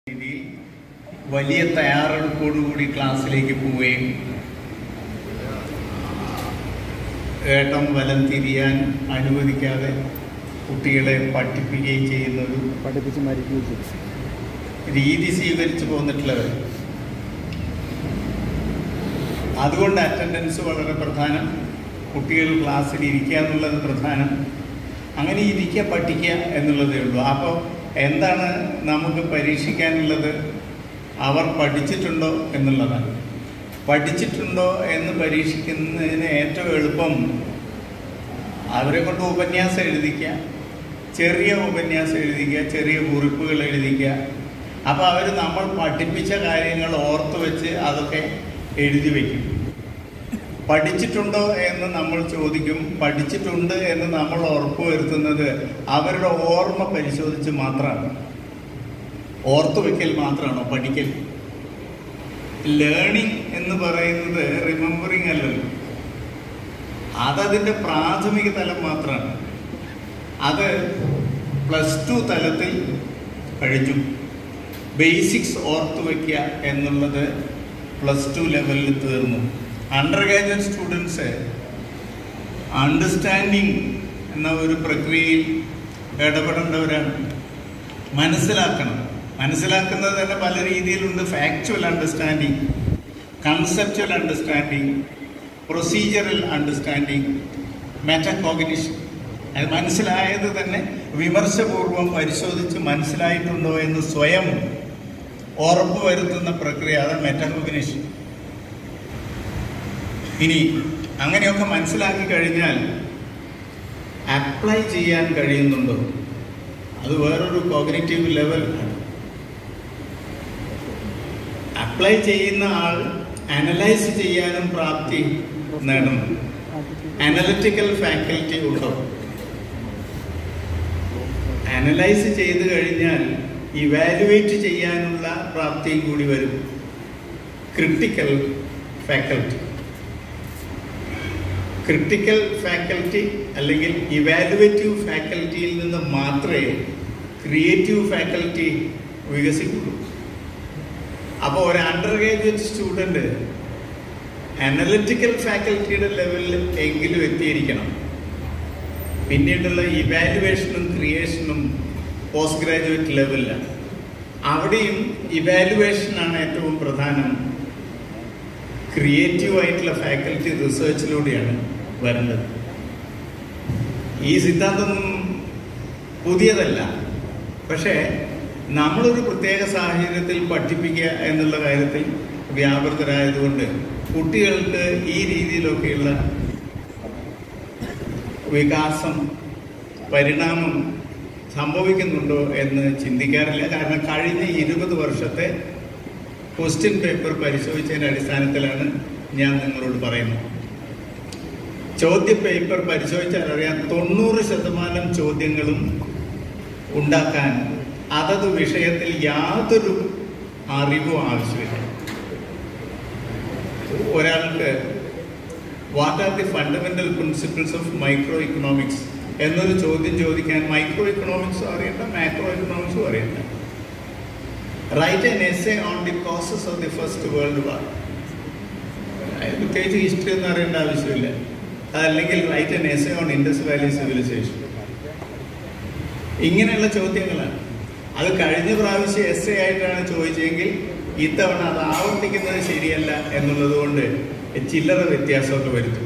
രീതിയിൽ വലിയ തയ്യാറെടുപ്പോടുകൂടി ക്ലാസ്സിലേക്ക് പോവുകയും ഏട്ടം വലം തിരിയാൻ അനുവദിക്കാതെ കുട്ടികളെ പഠിപ്പിക്കുകയും ചെയ്യുന്ന ഒരു പഠിപ്പിച്ച് മരിക്കുകയും ചെയ്തു രീതി സ്വീകരിച്ചു പോന്നിട്ടുള്ളവർ അതുകൊണ്ട് അറ്റൻഡൻസ് വളരെ പ്രധാനം കുട്ടികൾ ക്ലാസ്സിൽ ഇരിക്കുക എന്നുള്ളത് പ്രധാനം അങ്ങനെ ഇരിക്കുക പഠിക്കുക എന്നുള്ളതേ ഉള്ളൂ അപ്പോൾ എന്താണ് നമുക്ക് പരീക്ഷിക്കാനുള്ളത് അവർ പഠിച്ചിട്ടുണ്ടോ എന്നുള്ളതാണ് പഠിച്ചിട്ടുണ്ടോ എന്ന് പരീക്ഷിക്കുന്നതിന് ഏറ്റവും എളുപ്പം അവരെ കൊണ്ട് ഉപന്യാസം എഴുതിക്കുക ചെറിയ ഉപന്യാസം എഴുതിക്കുക ചെറിയ കുറിപ്പുകൾ എഴുതിക്കുക അപ്പോൾ അവർ നമ്മൾ പഠിപ്പിച്ച കാര്യങ്ങൾ ഓർത്ത് വെച്ച് അതൊക്കെ എഴുതി വയ്ക്കും പഠിച്ചിട്ടുണ്ടോ എന്ന് നമ്മൾ ചോദിക്കും പഠിച്ചിട്ടുണ്ട് എന്ന് നമ്മൾ ഉറപ്പ് വരുത്തുന്നത് അവരുടെ ഓർമ്മ പരിശോധിച്ച് മാത്രമാണ് ഓർത്തു വെക്കൽ മാത്രമാണോ പഠിക്കൽ ലേണിംഗ് എന്ന് പറയുന്നത് റിമെമ്പറിങ് അല്ലല്ലോ അതതിൻ്റെ പ്രാഥമിക തലം മാത്രമാണ് അത് പ്ലസ് ടു തലത്തിൽ കഴിഞ്ഞു ബേസിക്സ് ഓർത്തു വയ്ക്കുക എന്നുള്ളത് പ്ലസ് ടു ലെവലിൽ തീർന്നു അണ്ടർ ഗ്രാജുവേറ്റ് സ്റ്റുഡൻസ് അണ്ടർസ്റ്റാൻഡിങ് എന്ന ഒരു പ്രക്രിയയിൽ ഇടപെടേണ്ടവരാണ് മനസ്സിലാക്കണം മനസ്സിലാക്കുന്നത് തന്നെ പല രീതിയിലുണ്ട് factual understanding conceptual understanding procedural understanding metacognition അത് മനസ്സിലായത് തന്നെ വിമർശപൂർവം പരിശോധിച്ച് മനസ്സിലായിട്ടുണ്ടോ എന്ന് സ്വയം ഉറപ്പ് വരുത്തുന്ന പ്രക്രിയ അതാണ് മെറ്റക്കോഗ്നിഷൻ ഇനി അങ്ങനെയൊക്കെ മനസ്സിലാക്കി കഴിഞ്ഞാൽ അപ്ലൈ ചെയ്യാൻ കഴിയുന്നുണ്ടോ അത് വേറൊരു കോഗ്നേറ്റീവ് ലെവൽ ആണ് അപ്ലൈ ചെയ്യുന്ന ആൾ അനലൈസ് ചെയ്യാനും പ്രാപ്തി നേടണം അനലിറ്റിക്കൽ ഫാക്കൽറ്റി ഉണ്ടോ അനലൈസ് ചെയ്ത് കഴിഞ്ഞാൽ ഇവാലുവേറ്റ് ചെയ്യാനുള്ള പ്രാപ്തിയും കൂടി വരും ക്രിട്ടിക്കൽ ഫാക്കൽറ്റി ക്രിട്ടിക്കൽ ഫാക്കൽറ്റി അല്ലെങ്കിൽ ഇവാലുവേറ്റീവ് ഫാക്കൽറ്റിയിൽ നിന്ന് മാത്രമേ ക്രിയേറ്റീവ് ഫാക്കൽറ്റി വികസിക്കുള്ളൂ അപ്പോൾ ഒരു അണ്ടർ ഗ്രാജുവേറ്റ് സ്റ്റുഡൻറ്റ് അനലിറ്റിക്കൽ ഫാക്കൽറ്റിയുടെ ലെവലിൽ എങ്കിലും എത്തിയിരിക്കണം പിന്നീടുള്ള ഇവാലുവേഷനും ക്രിയേഷനും പോസ്റ്റ് ഗ്രാജുവേറ്റ് ലെവലിലാണ് അവിടെയും ഇവാലുവേഷനാണ് ഏറ്റവും പ്രധാനം ക്രിയേറ്റീവ് ആയിട്ടുള്ള ഫാക്കൽറ്റി റിസർച്ചിലൂടെയാണ് വരുന്നത് ഈ സിദ്ധാന്തമൊന്നും പുതിയതല്ല പക്ഷേ നമ്മളൊരു പ്രത്യേക സാഹചര്യത്തിൽ പഠിപ്പിക്കുക എന്നുള്ള കാര്യത്തിൽ വ്യാപൃതരായതുകൊണ്ട് കുട്ടികൾക്ക് ഈ രീതിയിലൊക്കെയുള്ള വികാസം പരിണാമം സംഭവിക്കുന്നുണ്ടോ എന്ന് ചിന്തിക്കാറില്ല കാരണം കഴിഞ്ഞ ഇരുപത് വർഷത്തെ ക്വസ്റ്റ്യൻ പേപ്പർ പരിശോധിച്ചതിൻ്റെ അടിസ്ഥാനത്തിലാണ് ഞാൻ നിങ്ങളോട് പറയുന്നത് ചോദ്യ പേപ്പർ പരിശോധിച്ചാൽ അറിയാം തൊണ്ണൂറ് ശതമാനം ചോദ്യങ്ങളും ഉണ്ടാക്കാൻ അതത് വിഷയത്തിൽ യാതൊരു അറിവും ആവശ്യമില്ല ഒരാൾക്ക് what are the fundamental principles of microeconomics എന്നൊരു ചോദ്യം ചോദിക്കാൻ മൈക്രോ ഇക്കണോമിക്സും അറിയണ്ട മാക്രോ ഇക്കണോമിക്സും അറിയണ്ട write an essay on the process of the first world war പ്രത്യേകിച്ച് ഹിസ്റ്ററി ഒന്നും അറിയേണ്ട ആവശ്യമില്ല അതല്ലെങ്കിൽ write an essay on Indus valley civilisation ഇങ്ങനെയുള്ള ചോദ്യങ്ങളാണ് അത് കഴിഞ്ഞ പ്രാവശ്യം എസ് എ ആയിട്ടാണ് ചോദിച്ചെങ്കിൽ ഇത്തവണ അത് ആവർത്തിക്കുന്നത് ശരിയല്ല എന്നുള്ളത് കൊണ്ട് ചില്ലറ വ്യത്യാസമൊക്കെ വരുത്തും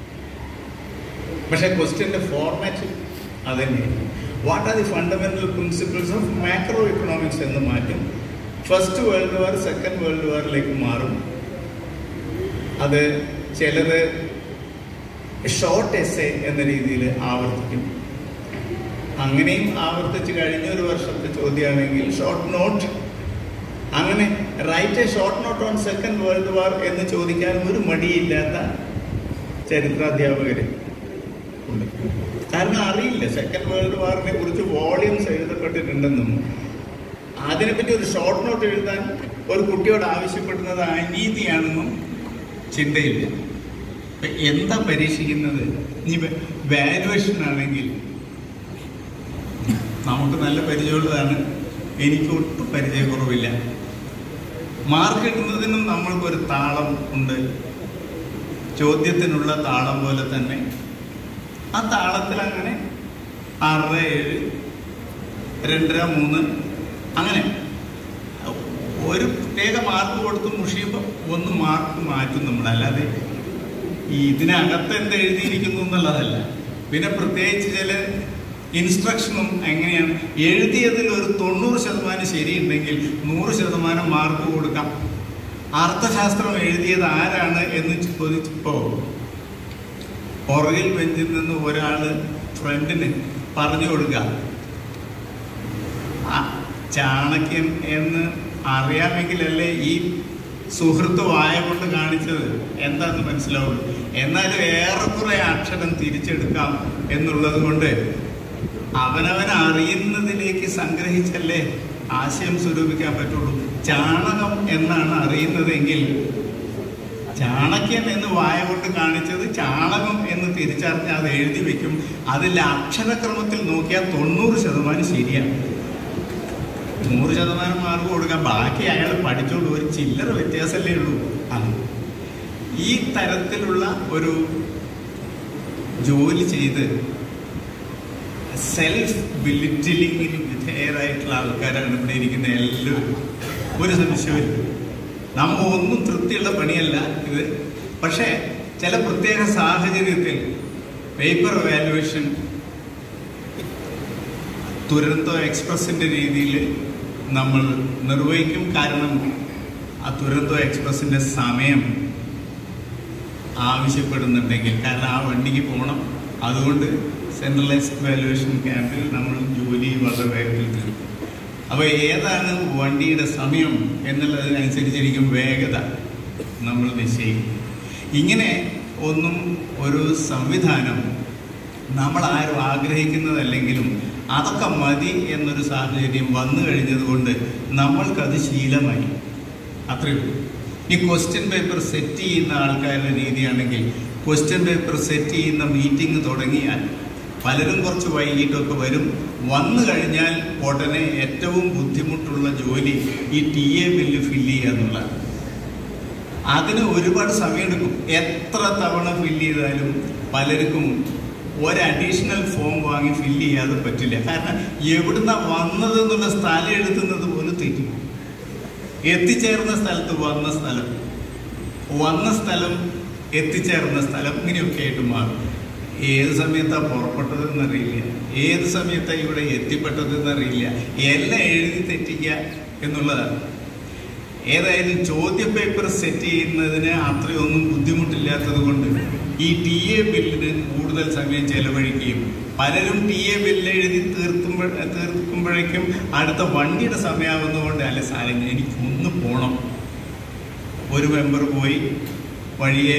പക്ഷെ ക്വസ്റ്റ്യൻ്റെ ഫോർമാറ്റ് അത് തന്നെയാണ് what are the fundamental principles of macroeconomics എന്ന് മാറ്റും first world war second world വാറിലേക്ക് മാറും അത് ചിലത് ഷോർട്ട് എസ് എന്ന രീതിയിൽ ആവർത്തിക്കും അങ്ങനെയും ആവർത്തിച്ച് കഴിഞ്ഞ ഒരു വർഷത്തെ ചോദ്യമാണെങ്കിൽ ഷോർട്ട് നോട്ട് അങ്ങനെ write a short note on second world war എന്ന് ചോദിക്കാൻ ഒരു മടിയില്ലാത്ത ചരിത്രാധ്യാപകർ ഉണ്ട് കാരണം അറിയില്ല സെക്കൻഡ് വേൾഡ് വാറിനെ കുറിച്ച് വോളിയംസ് എഴുതപ്പെട്ടിട്ടുണ്ടെന്നും അതിനെപ്പറ്റി ഒരു ഷോർട്ട് നോട്ട് എഴുതാൻ ഒരു കുട്ടിയോട് ആവശ്യപ്പെടുന്നത് അനീതിയാണെന്നും ചിന്തയില്ല ഇപ്പൊ എന്താ പരീക്ഷിക്കുന്നത് ഇനി വാലുവേഷൻ ആണെങ്കിൽ നമുക്ക് നല്ല പരിചയമുള്ളതാണ് എനിക്ക് ഒട്ടും പരിചയക്കുറവില്ല മാർക്ക് ഇടുന്നതിനും നമ്മൾക്കൊരു താളം ഉണ്ട് ചോദ്യത്തിനുള്ള താളം പോലെ തന്നെ ആ താളത്തിൽ അങ്ങനെ ആറര ഏഴ് രണ്ടര മൂന്ന് അങ്ങനെ ഒരു പ്രത്യേക മാർക്ക് കൊടുത്ത് മുഷിയുമ്പോൾ ഒന്ന് മാർക്ക് മാറ്റും നമ്മൾ അല്ലാതെ ഈ ഇതിനകത്ത് എന്ത് എഴുതിയിരിക്കുന്നു എന്നുള്ളതല്ല പിന്നെ പ്രത്യേകിച്ച് ചില ഇൻസ്ട്രക്ഷനും എങ്ങനെയാണ് എഴുതിയതിൽ ഒരു തൊണ്ണൂറ് ശതമാനം ശരിയുണ്ടെങ്കിൽ നൂറ് ശതമാനം മാർക്ക് കൊടുക്കാം അർത്ഥശാസ്ത്രം എഴുതിയത് ആരാണ് എന്ന് ചോദിച്ചപ്പോൾ പുറകിൽ ബെഞ്ചിൽ നിന്ന് ഒരാൾ ഫ്രണ്ടിന് പറഞ്ഞു കൊടുക്കുക ആ, ചാണക്യൻ എന്ന് അറിയാമെങ്കിലല്ലേ ഈ സുഹൃത്ത് വായ കൊണ്ട് കാണിച്ചത് എന്താന്ന് മനസ്സിലാവുള്ളൂ എന്നാലും ഏറെക്കുറെ അക്ഷരം തിരിച്ചെടുക്കാം എന്നുള്ളത് കൊണ്ട് അവനവൻ അറിയുന്നതിലേക്ക് സംഗ്രഹിച്ചല്ലേ ആശയം സ്വരൂപിക്കാൻ പറ്റുള്ളൂ ചാണകം എന്നാണ് അറിയുന്നതെങ്കിൽ ചാണക്യൻ എന്ന് വായ കൊണ്ട് കാണിച്ചത് ചാണകം എന്ന് തിരിച്ചറിഞ്ഞ് അത് എഴുതി വെക്കും അതിൽ അക്ഷരക്രമത്തിൽ നോക്കിയാൽ തൊണ്ണൂറ് ശതമാനം ശരിയാണ് നൂറ് ശതമാനം മാർക്ക് കൊടുക്കാം ബാക്കി അയാൾ പഠിച്ചോളൂ ഒരു ചില്ലറ വ്യത്യാസമല്ലേ ഉള്ളൂ ആ ഈ തരത്തിലുള്ള ഒരു ജോലി ചെയ്ത് സെൽഫ് ബിലിറ്റിലിങ്ങിന് വിധേയരായിട്ടുള്ള ആൾക്കാരാണ് ഇവിടെ ഇരിക്കുന്ന എല്ലാവരും ഒരു സംശയമില്ല നമ്മ ഒന്നും തൃപ്തിയുള്ള പണിയല്ല ഇത് പക്ഷേ ചില പ്രത്യേക സാഹചര്യത്തിൽ പേപ്പർ വാല്യുവേഷൻ തുരന്തോ എക്സ്പ്രസിന്റെ രീതിയിൽ നമ്മൾ നിർവഹിക്കും കാരണം ആ തുരന്തോ എക്സ്പ്രസിന്റെ സമയം ആവശ്യപ്പെടുന്നുണ്ടെങ്കിൽ കാരണം ആ വണ്ടിക്ക് പോകണം അതുകൊണ്ട് സെൻട്രലൈസ്ഡ് വാല്യുവേഷൻ ക്യാമ്പിൽ നമ്മൾ ജോലി വളരെ വേഗത്തിൽ തീർക്കും അപ്പോൾ ഏതാണ് വണ്ടിയുടെ സമയം എന്നുള്ളതിനനുസരിച്ചിരിക്കും വേഗത നമ്മൾ നിശ്ചയിക്കും ഇങ്ങനെ ഒന്നും ഒരു സംവിധാനം നമ്മൾ ആരും ആഗ്രഹിക്കുന്നതല്ലെങ്കിലും അതൊക്കെ മതി എന്നൊരു സാഹചര്യം വന്നു കഴിഞ്ഞതുകൊണ്ട് നമ്മൾക്കത് ശീലമായി അത്രയേ ഉള്ളൂ ഈ ക്വസ്റ്റ്യൻ പേപ്പർ സെറ്റ് ചെയ്യുന്ന ആൾക്കാരുടെ രീതിയാണെങ്കിൽ ക്വസ്റ്റ്യൻ പേപ്പർ സെറ്റ് ചെയ്യുന്ന മീറ്റിംഗ് തുടങ്ങിയാൽ പലരും കുറച്ച് വൈകിട്ടൊക്കെ വരും വന്നു കഴിഞ്ഞാൽ ഉടനെ ഏറ്റവും ബുദ്ധിമുട്ടുള്ള ജോലി ഈ ടി എ ബില്ല് ഫില്ല് ചെയ്യുക എന്നുള്ളതാണ് അതിന് ഒരുപാട് സമയമെടുക്കും എത്ര തവണ ഫില്ല് ചെയ്താലും പലർക്കും ഒരു അഡീഷണൽ ഫോം വാങ്ങി ഫില്ല് ചെയ്യാതെ പറ്റില്ല കാരണം എവിടുന്ന വന്നത് എന്നുള്ള സ്ഥലം എഴുതുന്നത് പോലും തെറ്റും എത്തിച്ചേർന്ന സ്ഥലത്ത് വന്ന സ്ഥലം വന്ന സ്ഥലം എത്തിച്ചേർന്ന സ്ഥലം ഇങ്ങനെയൊക്കെ ആയിട്ട് മാറും ഏത് സമയത്താണ് പുറപ്പെട്ടത് എന്നറിയില്ല ഏത് സമയത്താണ് ഇവിടെ എത്തിപ്പെട്ടത് എന്നറിയില്ല എല്ലാം എഴുതി തെറ്റിക്കുക എന്നുള്ളതാണ് ഏതായാലും ചോദ്യ പേപ്പർ സെറ്റ് ചെയ്യുന്നതിന് അത്രയൊന്നും ബുദ്ധിമുട്ടില്ലാത്തത് കൊണ്ട് ഈ ടി എ ബില്ലിന് കൂടുതൽ സമയം ചെലവഴിക്കുകയും പലരും ടി എ ബില്ല് എഴുതി തീർത്തുമ്പോൾ തീർക്കുമ്പോഴേക്കും അടുത്ത വണ്ടിയുടെ സമയമാവുന്നതുകൊണ്ട് അല്ല സാറേ എനിക്ക് ഒന്ന് പോകണം ഒരു മെമ്പർ പോയി വഴിയെ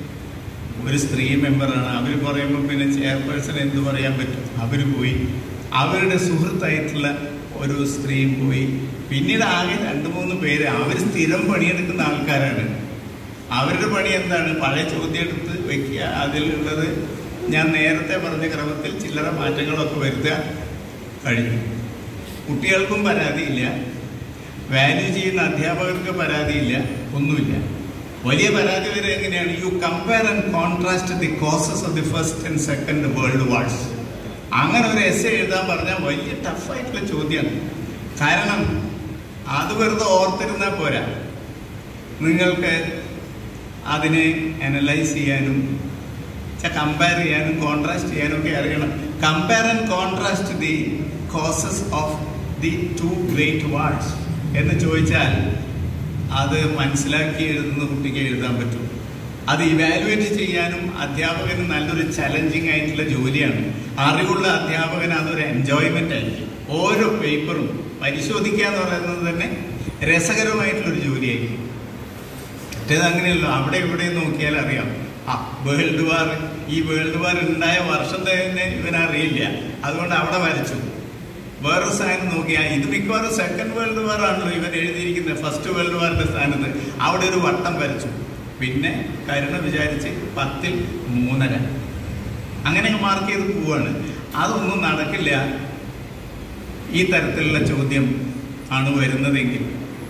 ഒരു സ്ത്രീ മെമ്പറാണ് അവർ പറയുമ്പോൾ പിന്നെ ചെയർപേഴ്സൺ എന്ത് പറയാൻ പറ്റും അവർ പോയി അവരുടെ സുഹൃത്തായിട്ടുള്ള ഒരു സ്ത്രീയും പോയി പിന്നീട് ആകെ രണ്ട് മൂന്ന് പേര് അവർ സ്ഥിരം പണിയെടുക്കുന്ന ആൾക്കാരാണ് അവരുടെ പണി എന്താണ് പഴയ ചോദ്യം എടുത്ത് വെക്കുക അതിലുള്ളത് ഞാൻ നേരത്തെ പറഞ്ഞ ക്രമത്തിൽ ചില്ലറ മാറ്റങ്ങളൊക്കെ വരുത്തുക കഴിഞ്ഞു കുട്ടികൾക്കും പരാതിയില്ല വാല്യൂ ചെയ്യുന്ന അധ്യാപകർക്ക് പരാതിയില്ല ഒന്നുമില്ല വലിയ പരാതി വരെ എങ്ങനെയാണ് you compare and contrast the causes of the first and second world wars അങ്ങനെ ഒരു എസ് എഴുതാൻ പറഞ്ഞാൽ വലിയ ടഫായിട്ടുള്ള ചോദ്യമാണ് കാരണം അത് വെറുതെ ഓർത്തിരുന്നാൽ പോരാ നിങ്ങൾക്ക് അതിനെ അനലൈസ് ചെയ്യാനും കമ്പയർ ചെയ്യാനും കോൺട്രാസ്റ്റ് ചെയ്യാനും ഒക്കെ അറിയണം compare and contrast the causes of the two great wars എന്ന് ചോദിച്ചാൽ അത് മനസ്സിലാക്കി എഴുതുന്ന കുട്ടിക്ക് എഴുതാൻ പറ്റും അത് ഇവാലുവേറ്റ് ചെയ്യാനും അധ്യാപകന് നല്ലൊരു ചലഞ്ചിങ് ആയിട്ടുള്ള ജോലിയാണ് അറിവുള്ള അധ്യാപകന് അതൊരു എൻജോയ്മെന്റ് ആയിരിക്കും ഓരോ പേപ്പറും പരിശോധിക്കുക എന്ന് പറയുന്നത് തന്നെ രസകരമായിട്ടുള്ളൊരു ജോലിയായിരിക്കും മറ്റേത് അങ്ങനെയല്ലോ അവിടെ ഇവിടെ നോക്കിയാൽ അറിയാം ആ വേൾഡ് വാർ ഈ വേൾഡ് വാർ ഉണ്ടായ വർഷം തന്നെ ഇവനറിയില്ല അതുകൊണ്ട് അവിടെ വരച്ചു വേറൊരു സ്ഥാനം നോക്കിയാൽ ഇത് മിക്കവാറും സെക്കൻഡ് വേൾഡ് വാർ ആണല്ലോ ഇവൻ എഴുതിയിരിക്കുന്നത് ഫസ്റ്റ് വേൾഡ് വാറിന്റെ സ്ഥാനത്ത് അവിടെ ഒരു വട്ടം വരച്ചു പിന്നെ കരുണ വിചാരിച്ച് പത്തിൽ മൂന്നര അങ്ങനെ മാർക്ക് ചെയ്ത് പോവാണ് അതൊന്നും നടക്കില്ല ഈ തരത്തിലുള്ള ചോദ്യം ആണ് വരുന്നതെങ്കിൽ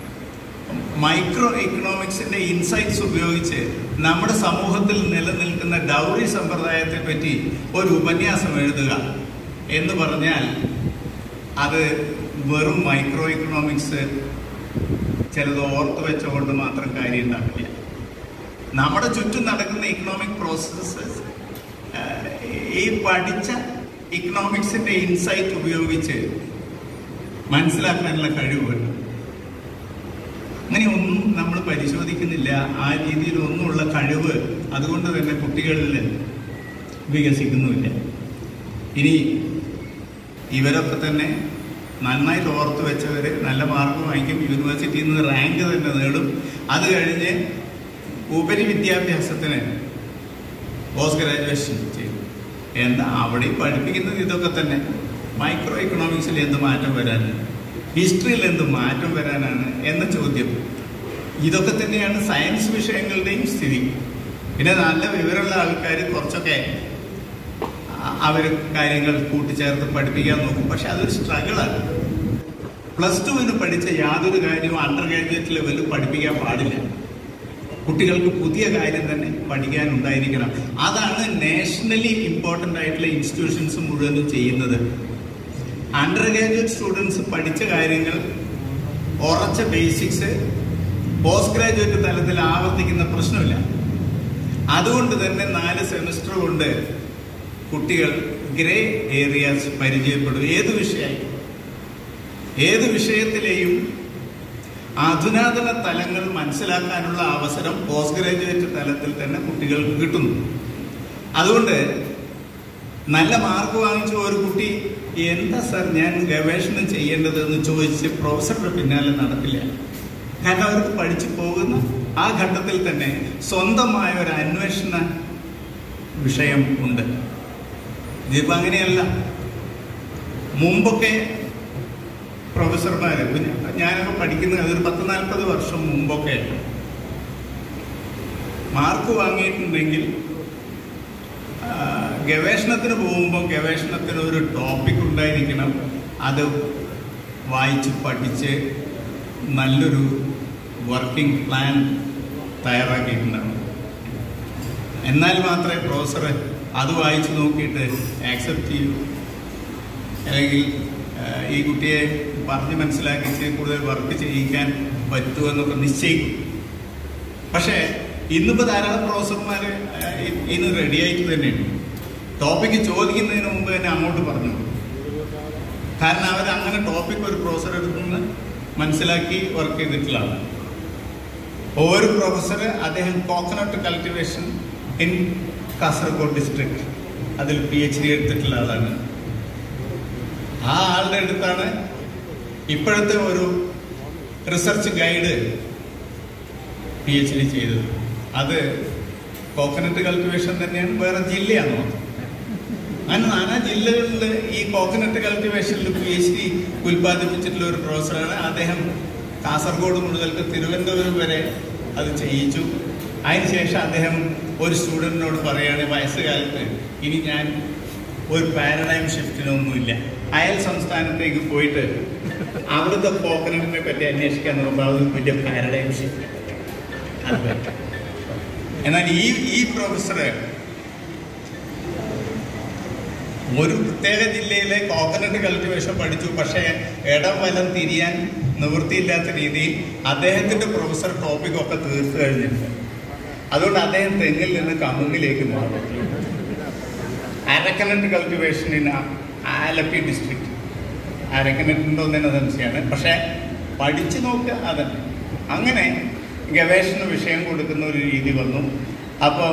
മൈക്രോ ഇക്കണോമിക്സിന്റെ ഇൻസൈറ്റ്സ് ഉപയോഗിച്ച് നമ്മുടെ സമൂഹത്തിൽ നിലനിൽക്കുന്ന ഡൗറി സമ്പ്രദായത്തെ പറ്റി ഒരു ഉപന്യാസം എഴുതുക എന്ന് പറഞ്ഞാൽ അത് വെറും മൈക്രോ ഇക്കണോമിക്സ് ചിലത് ഓർത്ത് വെച്ചുകൊണ്ട് മാത്രം കാര്യം ഉണ്ടാവില്ല നമ്മുടെ ചുറ്റും നടക്കുന്ന ഇക്കണോമിക് പ്രോസസ്സസ് ഈ പഠിച്ച ഇക്കണോമിക്സിന്റെ ഇൻസൈറ്റ് ഉപയോഗിച്ച് മനസ്സിലാക്കാനുള്ള കഴിവ് വേണം അങ്ങനെ ഒന്നും നമ്മൾ പരിശോധിക്കുന്നില്ല ആ രീതിയിൽ ഒന്നുമുള്ള കഴിവ് അതുകൊണ്ട് തന്നെ കുട്ടികളിൽ വികസിക്കുന്നുമില്ല ഇനി ഇവരൊക്കെ തന്നെ നന്നായിട്ട് ഓർത്ത് വെച്ചവർ നല്ല മാർക്ക് വാങ്ങിക്കും യൂണിവേഴ്സിറ്റിയിൽ നിന്ന് റാങ്ക് തന്നെ നേടും അത് കഴിഞ്ഞ് ഉപരി വിദ്യാഭ്യാസത്തിന് പോസ്റ്റ് ഗ്രാജുവേഷൻ ചെയ്തു എന്താ അവിടെ പഠിപ്പിക്കുന്നത് ഇതൊക്കെ തന്നെ മൈക്രോ ഇക്കണോമിക്സിൽ എന്ത് മാറ്റം വരാനാണ് ഹിസ്റ്ററിയിൽ എന്ത് മാറ്റം വരാനാണ് എന്ന ചോദ്യം ഇതൊക്കെ തന്നെയാണ് സയൻസ് വിഷയങ്ങളുടെയും സ്ഥിതി പിന്നെ നല്ല വിവരമുള്ള ആൾക്കാർ കുറച്ചൊക്കെ അവർ കാര്യങ്ങൾ കൂട്ടിച്ചേർത്ത് പഠിപ്പിക്കാൻ നോക്കും പക്ഷെ അതൊരു സ്ട്രഗിളാണ് പ്ലസ് ടുവിന് പഠിച്ച യാതൊരു കാര്യവും അണ്ടർ ഗ്രാജുവേറ്റ് ലെവലിൽ പഠിപ്പിക്കാൻ പാടില്ല കുട്ടികൾക്ക് പുതിയ കാര്യം തന്നെ പഠിക്കാൻ ഉണ്ടായിരിക്കണം അതാണ് നാഷണലി ഇമ്പോർട്ടൻ്റ് ആയിട്ടുള്ള ഇൻസ്റ്റിറ്റ്യൂഷൻസ് മുഴുവനും ചെയ്യുന്നത് അണ്ടർ ഗ്രാജുവേറ്റ് സ്റ്റുഡൻസ് പഠിച്ച കാര്യങ്ങൾ ഉറച്ച ബേസിക്സ് പോസ്റ്റ് ഗ്രാജുവേറ്റ് തലത്തിൽ ആവർത്തിക്കുന്ന പ്രശ്നമില്ല അതുകൊണ്ട് തന്നെ നാല് സെമിസ്റ്റർ കൊണ്ട് കുട്ടികൾ ഗ്രേ ഏരിയാസ് പരിചയപ്പെടും ഏത് വിഷയമായി ഏത് വിഷയത്തിലെയും അധുനാതന തലങ്ങൾ മനസ്സിലാക്കാനുള്ള അവസരം പോസ്റ്റ് ഗ്രാജുവേറ്റ് തലത്തിൽ തന്നെ കുട്ടികൾക്ക് കിട്ടുന്നു അതുകൊണ്ട് നല്ല മാർക്ക് വാങ്ങിച്ച ഒരു കുട്ടി എന്താ സാർ ഞാൻ ഗവേഷണം ചെയ്യേണ്ടതെന്ന് ചോദിച്ച് പ്രൊഫസറുടെ പിന്നാലെ നടക്കില്ല കാരണം അവർക്ക് പഠിച്ചു പോകുന്ന ആ ഘട്ടത്തിൽ തന്നെ സ്വന്തമായ ഒരു അന്വേഷണ വിഷയം ഉണ്ട് ഇതിപ്പോ അങ്ങനെയല്ല മുമ്പൊക്കെ പ്രൊഫസർമാര് ഞാനൊക്കെ പഠിക്കുന്ന അതൊരു പത്ത് നാൽപ്പത് വർഷം മുമ്പൊക്കെ മാർക്ക് വാങ്ങിയിട്ടുണ്ടെങ്കിൽ ആ, ഗവേഷണത്തിന് പോകുമ്പോൾ ഗവേഷണത്തിന് ഒരു ടോപ്പിക് ഉണ്ടായിരിക്കണം അത് വായിച്ച് പഠിച്ച് നല്ലൊരു വർക്കിംഗ് പ്ലാൻ തയ്യാറാക്കിയിട്ടുണ്ടാവും എന്നാൽ മാത്രമേ പ്രൊഫസർ അത് വായിച്ച് നോക്കിയിട്ട് ആക്സെപ്റ്റ് ചെയ്യൂ അല്ലെങ്കിൽ ആ, ഈ കുട്ടിയെ പറഞ്ഞ് മനസ്സിലാക്കിച്ച് കൂടുതൽ വർക്ക് ചെയ്യിക്കാൻ പറ്റുമെന്നൊക്കെ നിശ്ചയിക്കും പക്ഷേ ഇന്നിപ്പോൾ ധാരാളം പ്രൊഫസർമാർ ഇന്ന് റെഡി ആയിട്ട് തന്നെയാണ് ടോപ്പിക്ക് ചോദിക്കുന്നതിന് മുമ്പ് തന്നെ അങ്ങോട്ട് പറഞ്ഞു കാരണം അവർ അങ്ങനെ ടോപ്പിക് ഒരു പ്രൊഫസർ എടുത്തുനിന്ന് മനസ്സിലാക്കി വർക്ക് ചെയ്തിട്ടുള്ളതാണ് ഒരു പ്രൊഫസർ അദ്ദേഹം coconut cultivation in Kasaragod district അതിൽ പി എച്ച് ഡി എടുത്തിട്ടുള്ള ആളാണ് ആ ആളുടെ അടുത്താണ് ഇപ്പോഴത്തെ ഒരു research guide P H D ചെയ്തത് അത് കോക്കനട്ട് കൾട്ടിവേഷൻ തന്നെയാണ് വേറെ ജില്ലയാണ് മാത്രം അങ്ങനെ നാനാ ജില്ലകളിൽ ഈ കോക്കനട്ട് കൾട്ടിവേഷനിൽ പി എച്ച് ഡി ഉൽപ്പാദിപ്പിച്ചിട്ടുള്ള ഒരു പ്രൊഫസറാണ് അദ്ദേഹം കാസർഗോഡ് മുതൽക്ക് തിരുവനന്തപുരം വരെ അത് ചെയ്യിച്ചു അതിനുശേഷം അദ്ദേഹം ഒരു സ്റ്റുഡൻറ്റിനോട് പറയുകയാണ് വയസ്സുകാലത്ത് ഇനി ഞാൻ ഒരു പാരഡൈം ഷിഫ്റ്റിനൊന്നുമില്ല അയൽ സംസ്ഥാനത്തേക്ക് പോയിട്ട് അവിടുത്തെ കോക്കനട്ടിനെ പറ്റി അന്വേഷിക്കാൻ നോക്കുമ്പോൾ അത് വലിയ പാരഡൈം ഷിഫ്റ്റ് അത് പറ്റും. എന്നാൽ ഈ ഈ പ്രൊഫസർ ഒരു പ്രത്യേക ജില്ലയിലെ കോക്കനട്ട് കൾട്ടിവേഷൻ പഠിച്ചു പക്ഷേ ഇടം വലം തിരിയാൻ നിവൃത്തിയില്ലാത്ത രീതിയിൽ അദ്ദേഹത്തിന്റെ പ്രൊഫസർ ടോപ്പിക് ഒക്കെ തീർത്തു കഴിഞ്ഞിട്ടുണ്ട് അതുകൊണ്ട് അദ്ദേഹം തെങ്ങിൽ നിന്ന് കമുങ്ങിലേക്ക് മാറും arecanut cultivation in Alleppey district arecanut ഉണ്ടോ എന്ന് തന്നെ സംശയമാണ് പക്ഷേ പഠിച്ചു നോക്കുക അതന്നെ അങ്ങനെ ഗവേഷണ വിഷയം കൊടുക്കുന്ന ഒരു രീതി വന്നു അപ്പോൾ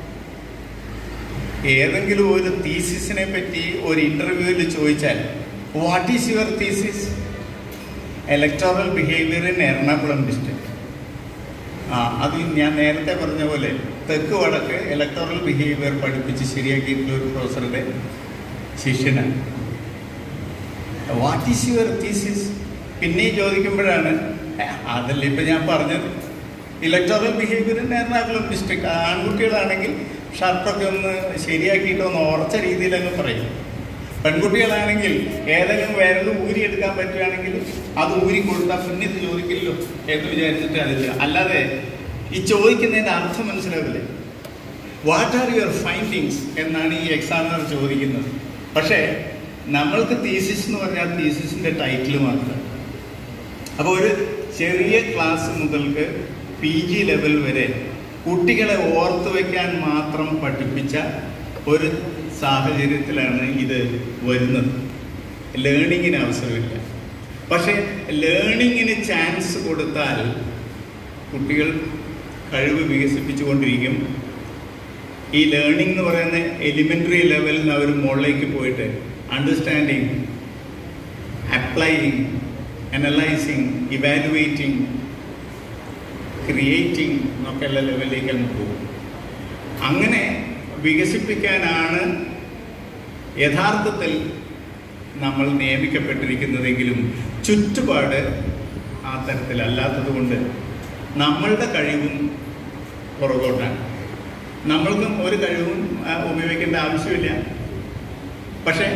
ഏതെങ്കിലും ഒരു തീസിസിനെ പറ്റി ഒരു ഇന്റർവ്യൂവിൽ ചോദിച്ചാൽ what is your thesis electoral behaviour in Ernakulam district ആ അത് ഞാൻ നേരത്തെ പറഞ്ഞ പോലെ തെക്ക് വടക്ക് ഇലക്ടോറൽ ബിഹേവിയർ പഠിപ്പിച്ച് ശരിയാക്കിയിട്ടുള്ള ഒരു പ്രൊഫസറുടെ ശിഷ്യനാണ് വാട്ട് ഈസ് യുവർ തീസിസ് പിന്നെയും ചോദിക്കുമ്പോഴാണ് "ഏ, അതല്ലേ ഇപ്പൊ ഞാൻ പറഞ്ഞത് electoral behaviour in Ernakulam district ആൺകുട്ടികളാണെങ്കിൽ ഷർട്ടൊക്കെ ഒന്ന് ശരിയാക്കിയിട്ട് ഒന്ന് ഉറച്ച രീതിയിൽ അങ്ങ് പറയും പെൺകുട്ടികളാണെങ്കിൽ ഏതെങ്കിലും വിരൽ ഊരിയെടുക്കാൻ പറ്റുകയാണെങ്കിൽ അത് ഊരി കൊടുത്താൽ പിന്നെ ഇത് ചോദിക്കില്ലല്ലോ എന്ന് വിചാരിച്ചിട്ട് അതില്ല അല്ലാതെ ഈ ചോദിക്കുന്നതിന്റെ അർത്ഥം മനസ്സിലാവില്ലേ വാട്ട് ആർ യുവർ ഫൈൻഡിങ്സ് എന്നാണ് ഈ എക്സാമിനർ ചോദിക്കുന്നത് പക്ഷേ നമ്മൾക്ക് തീസിസ് എന്ന് പറഞ്ഞാൽ തീസിസിന്റെ ടൈറ്റിൽ മാത്രം അപ്പോൾ ഒരു ചെറിയ ക്ലാസ് മുതൽക്ക് പി ജി ലെവൽ വരെ കുട്ടികളെ ഓർത്തു വയ്ക്കാൻ മാത്രം പഠിപ്പിച്ച ഒരു സാഹചര്യത്തിലാണ് ഇത് വരുന്നത് ലേണിങ്ങിന് അവസരമില്ല പക്ഷേ ലേണിങ്ങിന് ചാൻസ് കൊടുത്താൽ കുട്ടികൾ കഴിവ് വികസിപ്പിച്ചുകൊണ്ടിരിക്കും ഈ ലേണിംഗ് എന്ന് പറയുന്ന എലിമെൻ്ററി ലെവലിൽ നിന്ന് അവർ മുകളിലേക്ക് പോയിട്ട് understanding applying analysing evaluating creating എന്നൊക്കെയുള്ള ലെവലിലേക്ക് അങ്ങ് പോകും അങ്ങനെ വികസിപ്പിക്കാനാണ് യഥാർത്ഥത്തിൽ നമ്മൾ നിയമിക്കപ്പെട്ടിരിക്കുന്നതെങ്കിലും ചുറ്റുപാട് ആ തരത്തിലല്ലാത്തത് കൊണ്ട് നമ്മളുടെ കഴിവും പുറകോട്ടാണ് നമ്മൾക്കും ഒരു കഴിവും ആ, ഉപയോഗിക്കേണ്ട ആവശ്യമില്ല പക്ഷേ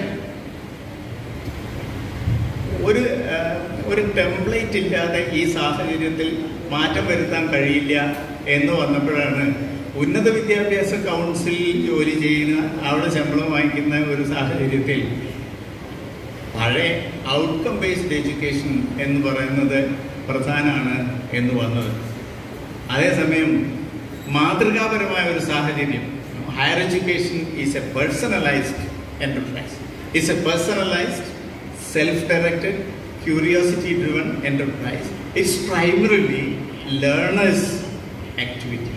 ഒരു ആ, ഒരു ടെംപ്ലേറ്റ് ഇല്ലാതെ ഈ സാഹചര്യത്തിൽ മാറ്റം വരുത്താൻ കഴിയില്ല എന്ന് വന്നപ്പോഴാണ് ഉന്നത വിദ്യാഭ്യാസ കൗൺസിൽ ജോലി ചെയ്യുന്ന അവിടെ ശമ്പളം വാങ്ങിക്കുന്ന ഒരു സാഹചര്യത്തിൽ പഴയ ഔട്ട്കം ബേസ്ഡ് എഡ്യൂക്കേഷൻ എന്ന് പറയുന്നത് പ്രധാനമാണ് എന്ന് വന്നത് അതേസമയം മാതൃകാപരമായ ഒരു സാഹചര്യം higher education is a personalised enterprise. It's a personalized, self-directed, curiosity-driven enterprise. It's primarily learner's activity.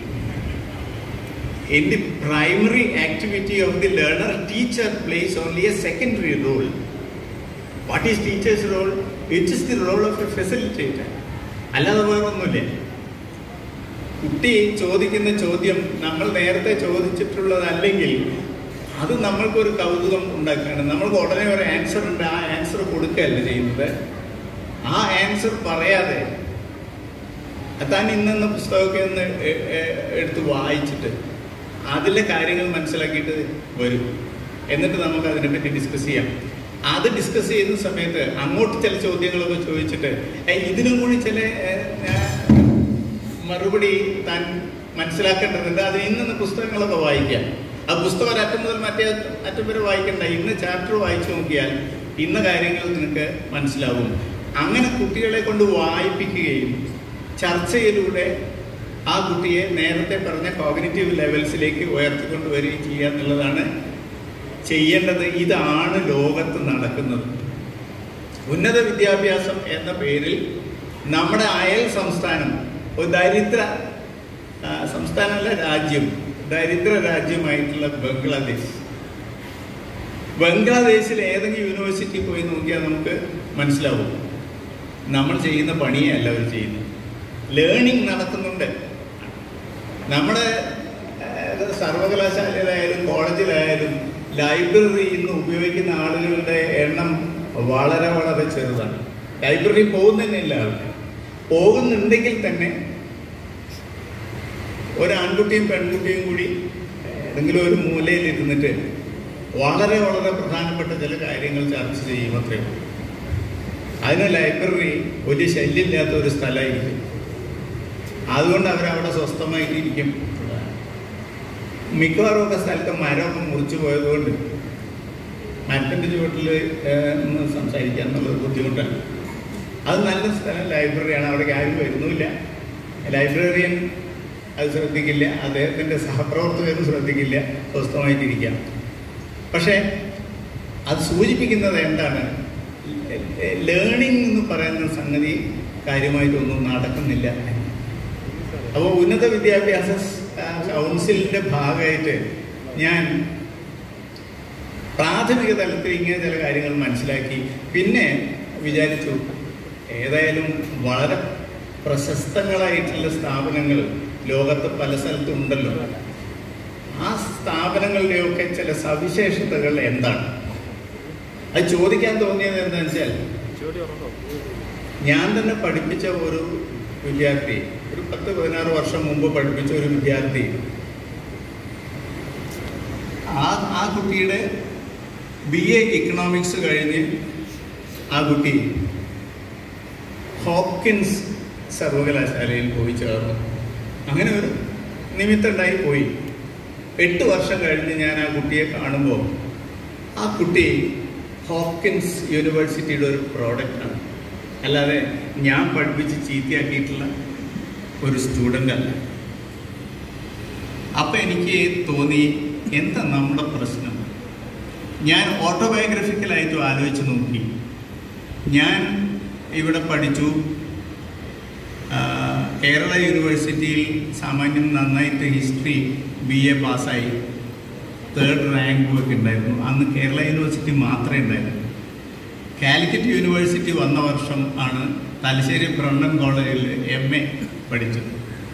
In the primary activity of the learner, teacher plays only a secondary role. What is teacher's role? It is the role of a facilitator. അല്ലാതെ വേറെ ഒന്നുമില്ല കുട്ടി ചോദിക്കുന്ന ചോദ്യം നമ്മൾ നേരത്തെ ചോദിച്ചിട്ടുള്ളതല്ലെങ്കിൽ അത് നമ്മൾക്കൊരു കൗതുകം ഉണ്ടാക്കുകയാണ് നമ്മൾക്ക് ഉടനെ ഒരു ആൻസർ ഉണ്ട് ആ ആൻസർ കൊടുക്കുകയല്ല ചെയ്യുന്നത് ആ ആൻസർ പറയാതെ താൻ ഇന്നെന്ന പുസ്തകമൊക്കെ ഒന്ന് എ- എ- എടുത്ത് വായിച്ചിട്ട് അതിലെ കാര്യങ്ങൾ മനസ്സിലാക്കിയിട്ട് വരും എന്നിട്ട് നമുക്ക് അതിനെപ്പറ്റി ഡിസ്കസ് ചെയ്യാം അത് ഡിസ്കസ് ചെയ്യുന്ന സമയത്ത് അങ്ങോട്ട് ചില ചോദ്യങ്ങളൊക്കെ ചോദിച്ചിട്ട് "ഏ, ഇതിനും കൂടി ചില ഏ, ഏ, മറുപടി താൻ മനസ്സിലാക്കേണ്ടതുണ്ട് അത് ഇന്ന് പുസ്തകങ്ങളൊക്കെ വായിക്കാം ആ പുസ്തകം ഒരറ്റം മുതൽ മറ്റേ അറ്റം വരെ വായിക്കണ്ട ഇന്ന് ചാപ്റ്റർ വായിച്ചു നോക്കിയാൽ ഇന്ന കാര്യങ്ങൾ നിനക്ക് മനസ്സിലാവും അങ്ങനെ കുട്ടികളെ കൊണ്ട് വായിപ്പിക്കുകയും ചർച്ചയിലൂടെ ആ കുട്ടിയെ നേരത്തെ പറഞ്ഞ കോഗ്നിറ്റീവ് ലെവൽസിലേക്ക് ഉയർത്തിക്കൊണ്ടുവരികയും ചെയ്യുക എന്നുള്ളതാണ് ചെയ്യേണ്ടത് ഇതാണ് ലോകത്ത് നടക്കുന്നത് ഉന്നത വിദ്യാഭ്യാസം എന്ന പേരിൽ നമ്മുടെ അയൽ സംസ്ഥാനം ഒരു ദരിദ്ര ആ, സംസ്ഥാനമല്ല രാജ്യം ദരിദ്ര രാജ്യമായിട്ടുള്ള ബംഗ്ലാദേശ് ബംഗ്ലാദേശിൽ ഏതെങ്കിലും യൂണിവേഴ്സിറ്റി പോയി നോക്കിയാൽ നമുക്ക് മനസ്സിലാവും നമ്മൾ ചെയ്യുന്ന പണിയല്ല അവർ ചെയ്യുന്നത് ലേണിംഗ് നടക്കുന്നുണ്ട് നമ്മുടെ ഏഹ്, സർവകലാശാലയിലായാലും കോളേജിലായാലും ലൈബ്രറി ഇന്ന് ഉപയോഗിക്കുന്ന ആളുകളുടെ എണ്ണം വളരെ വളരെ ചെറുതാണ് ലൈബ്രറി പോകുന്നില്ല ആൾക്കാർ പോകുന്നുണ്ടെങ്കിൽ തന്നെ ഒരു ആൺകുട്ടിയും പെൺകുട്ടിയും കൂടി ഏതെങ്കിലും ഒരു മൂലയിൽ ഇരുന്നിട്ട് വളരെ വളരെ പ്രധാനപ്പെട്ട ചില കാര്യങ്ങൾ ചർച്ച ചെയ്യും അത്രേ ഉള്ളൂ. അതിന് ലൈബ്രറി വലിയ ശല്യമില്ലാത്ത ഒരു സ്ഥലമായിരിക്കും അതുകൊണ്ട് അവരവിടെ സ്വസ്ഥമായിട്ട് ഇരിക്കും മിക്കവാറും ഒക്കെ സ്ഥലത്ത് മരമൊക്കെ മുറിച്ചു പോയതുകൊണ്ട് മരത്തിൻ്റെ ചുവട്ടിൽ ഒന്ന് സംസാരിക്കുക എന്നുള്ളത് ബുദ്ധിമുട്ടാണ് അത് നല്ല സ്ഥലം ലൈബ്രറിയാണ് അവിടേക്ക് ആരും വരുന്നുമില്ല ലൈബ്രറിയൻ അത് ശ്രദ്ധിക്കില്ല അദ്ദേഹത്തിൻ്റെ സഹപ്രവർത്തകരും ശ്രദ്ധിക്കില്ല സ്വസ്ഥമായിട്ടിരിക്കാം പക്ഷേ അത് സൂചിപ്പിക്കുന്നത് എന്താണ് ലേണിംഗ് എന്ന് പറയുന്ന സംഗതി കാര്യമായിട്ടൊന്നും നടക്കുന്നില്ല അപ്പോൾ ഉന്നത വിദ്യാഭ്യാസ ആ, കൗൺസിലിന്റെ ഭാഗമായിട്ട് ഞാൻ പ്രാഥമിക തലത്തിൽ ഇങ്ങനെ ചില കാര്യങ്ങൾ മനസ്സിലാക്കി പിന്നെ വിചാരിച്ചു ഏതായാലും വളരെ പ്രശസ്തങ്ങളായിട്ടുള്ള സ്ഥാപനങ്ങൾ ലോകത്ത് പല സ്ഥലത്തും ഉണ്ടല്ലോ ആ സ്ഥാപനങ്ങളുടെയൊക്കെ ചില സവിശേഷതകൾ എന്താണ് അത് ചോദിക്കാൻ തോന്നിയത് എന്താണെന്ന് വെച്ചാൽ ഞാൻ തന്നെ പഠിപ്പിച്ച ഒരു വിദ്യാർത്ഥി ഒരു പത്ത് പതിനാറ് വർഷം മുമ്പ് പഠിപ്പിച്ച ഒരു വിദ്യാർത്ഥി ആ ആ കുട്ടിയുടെ ബി എ ഇക്കണോമിക്സ് കഴിഞ്ഞ് ആ കുട്ടി ഹോപ്കിൻസ് സർവകലാശാലയിൽ പോയി ചേർന്നു അങ്ങനെ ഒരു നിമിത്തമുണ്ടായി പോയി എട്ട് വർഷം കഴിഞ്ഞ് ഞാൻ ആ കുട്ടിയെ കാണുമ്പോൾ ആ കുട്ടി ഹോപ്കിൻസ് യൂണിവേഴ്സിറ്റിയുടെ ഒരു പ്രോഡക്റ്റാണ് അല്ലാതെ ഞാൻ പഠിപ്പിച്ച് ചീത്തയാക്കിയിട്ടുള്ള ഒരു സ്റ്റുഡൻ്റ് അല്ല അപ്പം എനിക്ക് തോന്നി എന്താ നമ്മുടെ പ്രശ്നം ഞാൻ ഓട്ടോബയോഗ്രഫിക്കലായിട്ട് ആലോചിച്ച് നോക്കി ഞാൻ ഇവിടെ പഠിച്ചു ആ, കേരള യൂണിവേഴ്സിറ്റിയിൽ സാമാന്യം നന്നായിട്ട് ഹിസ്റ്ററി ബി എ പാസ്സായി തേർഡ് റാങ്കും ഒക്കെ ഉണ്ടായിരുന്നു അന്ന് കേരള യൂണിവേഴ്സിറ്റി മാത്രമേ ഉണ്ടായിരുന്നു കാലിക്കറ്റ് യൂണിവേഴ്സിറ്റി വന്ന വർഷം ആണ് തലശ്ശേരി ബ്രണ്ണൻ കോളേജിൽ എം എ പഠിച്ചത്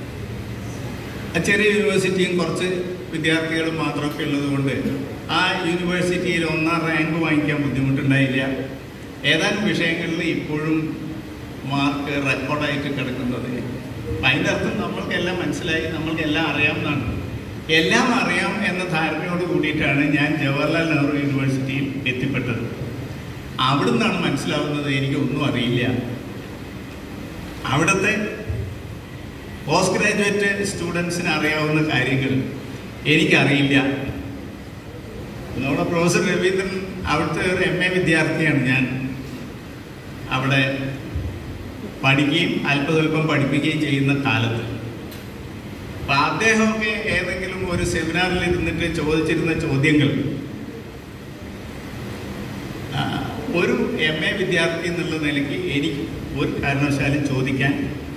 ആ ചെറിയ യൂണിവേഴ്സിറ്റിയും കുറച്ച് വിദ്യാർത്ഥികളും മാത്രമൊക്കെ ഉള്ളതുകൊണ്ട് ആ യൂണിവേഴ്സിറ്റിയിൽ ഒന്നാം റാങ്ക് വാങ്ങിക്കാൻ ബുദ്ധിമുട്ടുണ്ടായില്ല ഏതാനും വിഷയങ്ങളിൽ ഇപ്പോഴും മാർക്ക് റെക്കോർഡായിട്ട് കിടക്കുന്നത് അപ്പം അതിൻ്റെ അർത്ഥം നമ്മൾക്കെല്ലാം മനസ്സിലായി നമ്മൾക്കെല്ലാം അറിയാവുന്നതാണ് എല്ലാം അറിയാം എന്ന ധാരണയോട് കൂടിയിട്ടാണ് ഞാൻ ജവഹർലാൽ നെഹ്റു യൂണിവേഴ്സിറ്റിയിൽ എത്തിപ്പെട്ടത് അവിടുന്നാണ് മനസ്സിലാവുന്നത് എനിക്ക് ഒന്നും അറിയില്ല അവിടുത്തെ പോസ്റ്റ് ഗ്രാജുവേറ്റ് സ്റ്റുഡൻസിന് അറിയാവുന്ന കാര്യങ്ങൾ എനിക്കറിയില്ല നമ്മുടെ പ്രൊഫസർ രവീന്ദ്രൻ അവിടുത്തെ ഒരു എം എ വിദ്യാർത്ഥിയാണ് ഞാൻ അവിടെ പഠിക്കുകയും അല്പസ്വല്പം പഠിപ്പിക്കുകയും ചെയ്യുന്ന കാലത്ത് അപ്പൊ അദ്ദേഹമൊക്കെ ഏതെങ്കിലും ഒരു സെമിനാറിൽ ഇരുന്നിട്ട് ചോദിച്ചിരുന്ന ചോദ്യങ്ങൾ ആ, ഒരു എം എ വിദ്യാർത്ഥി എന്നുള്ള നിലയ്ക്ക് എനിക്ക് ഒരു കാരണവശാലും ചോദിക്കാൻ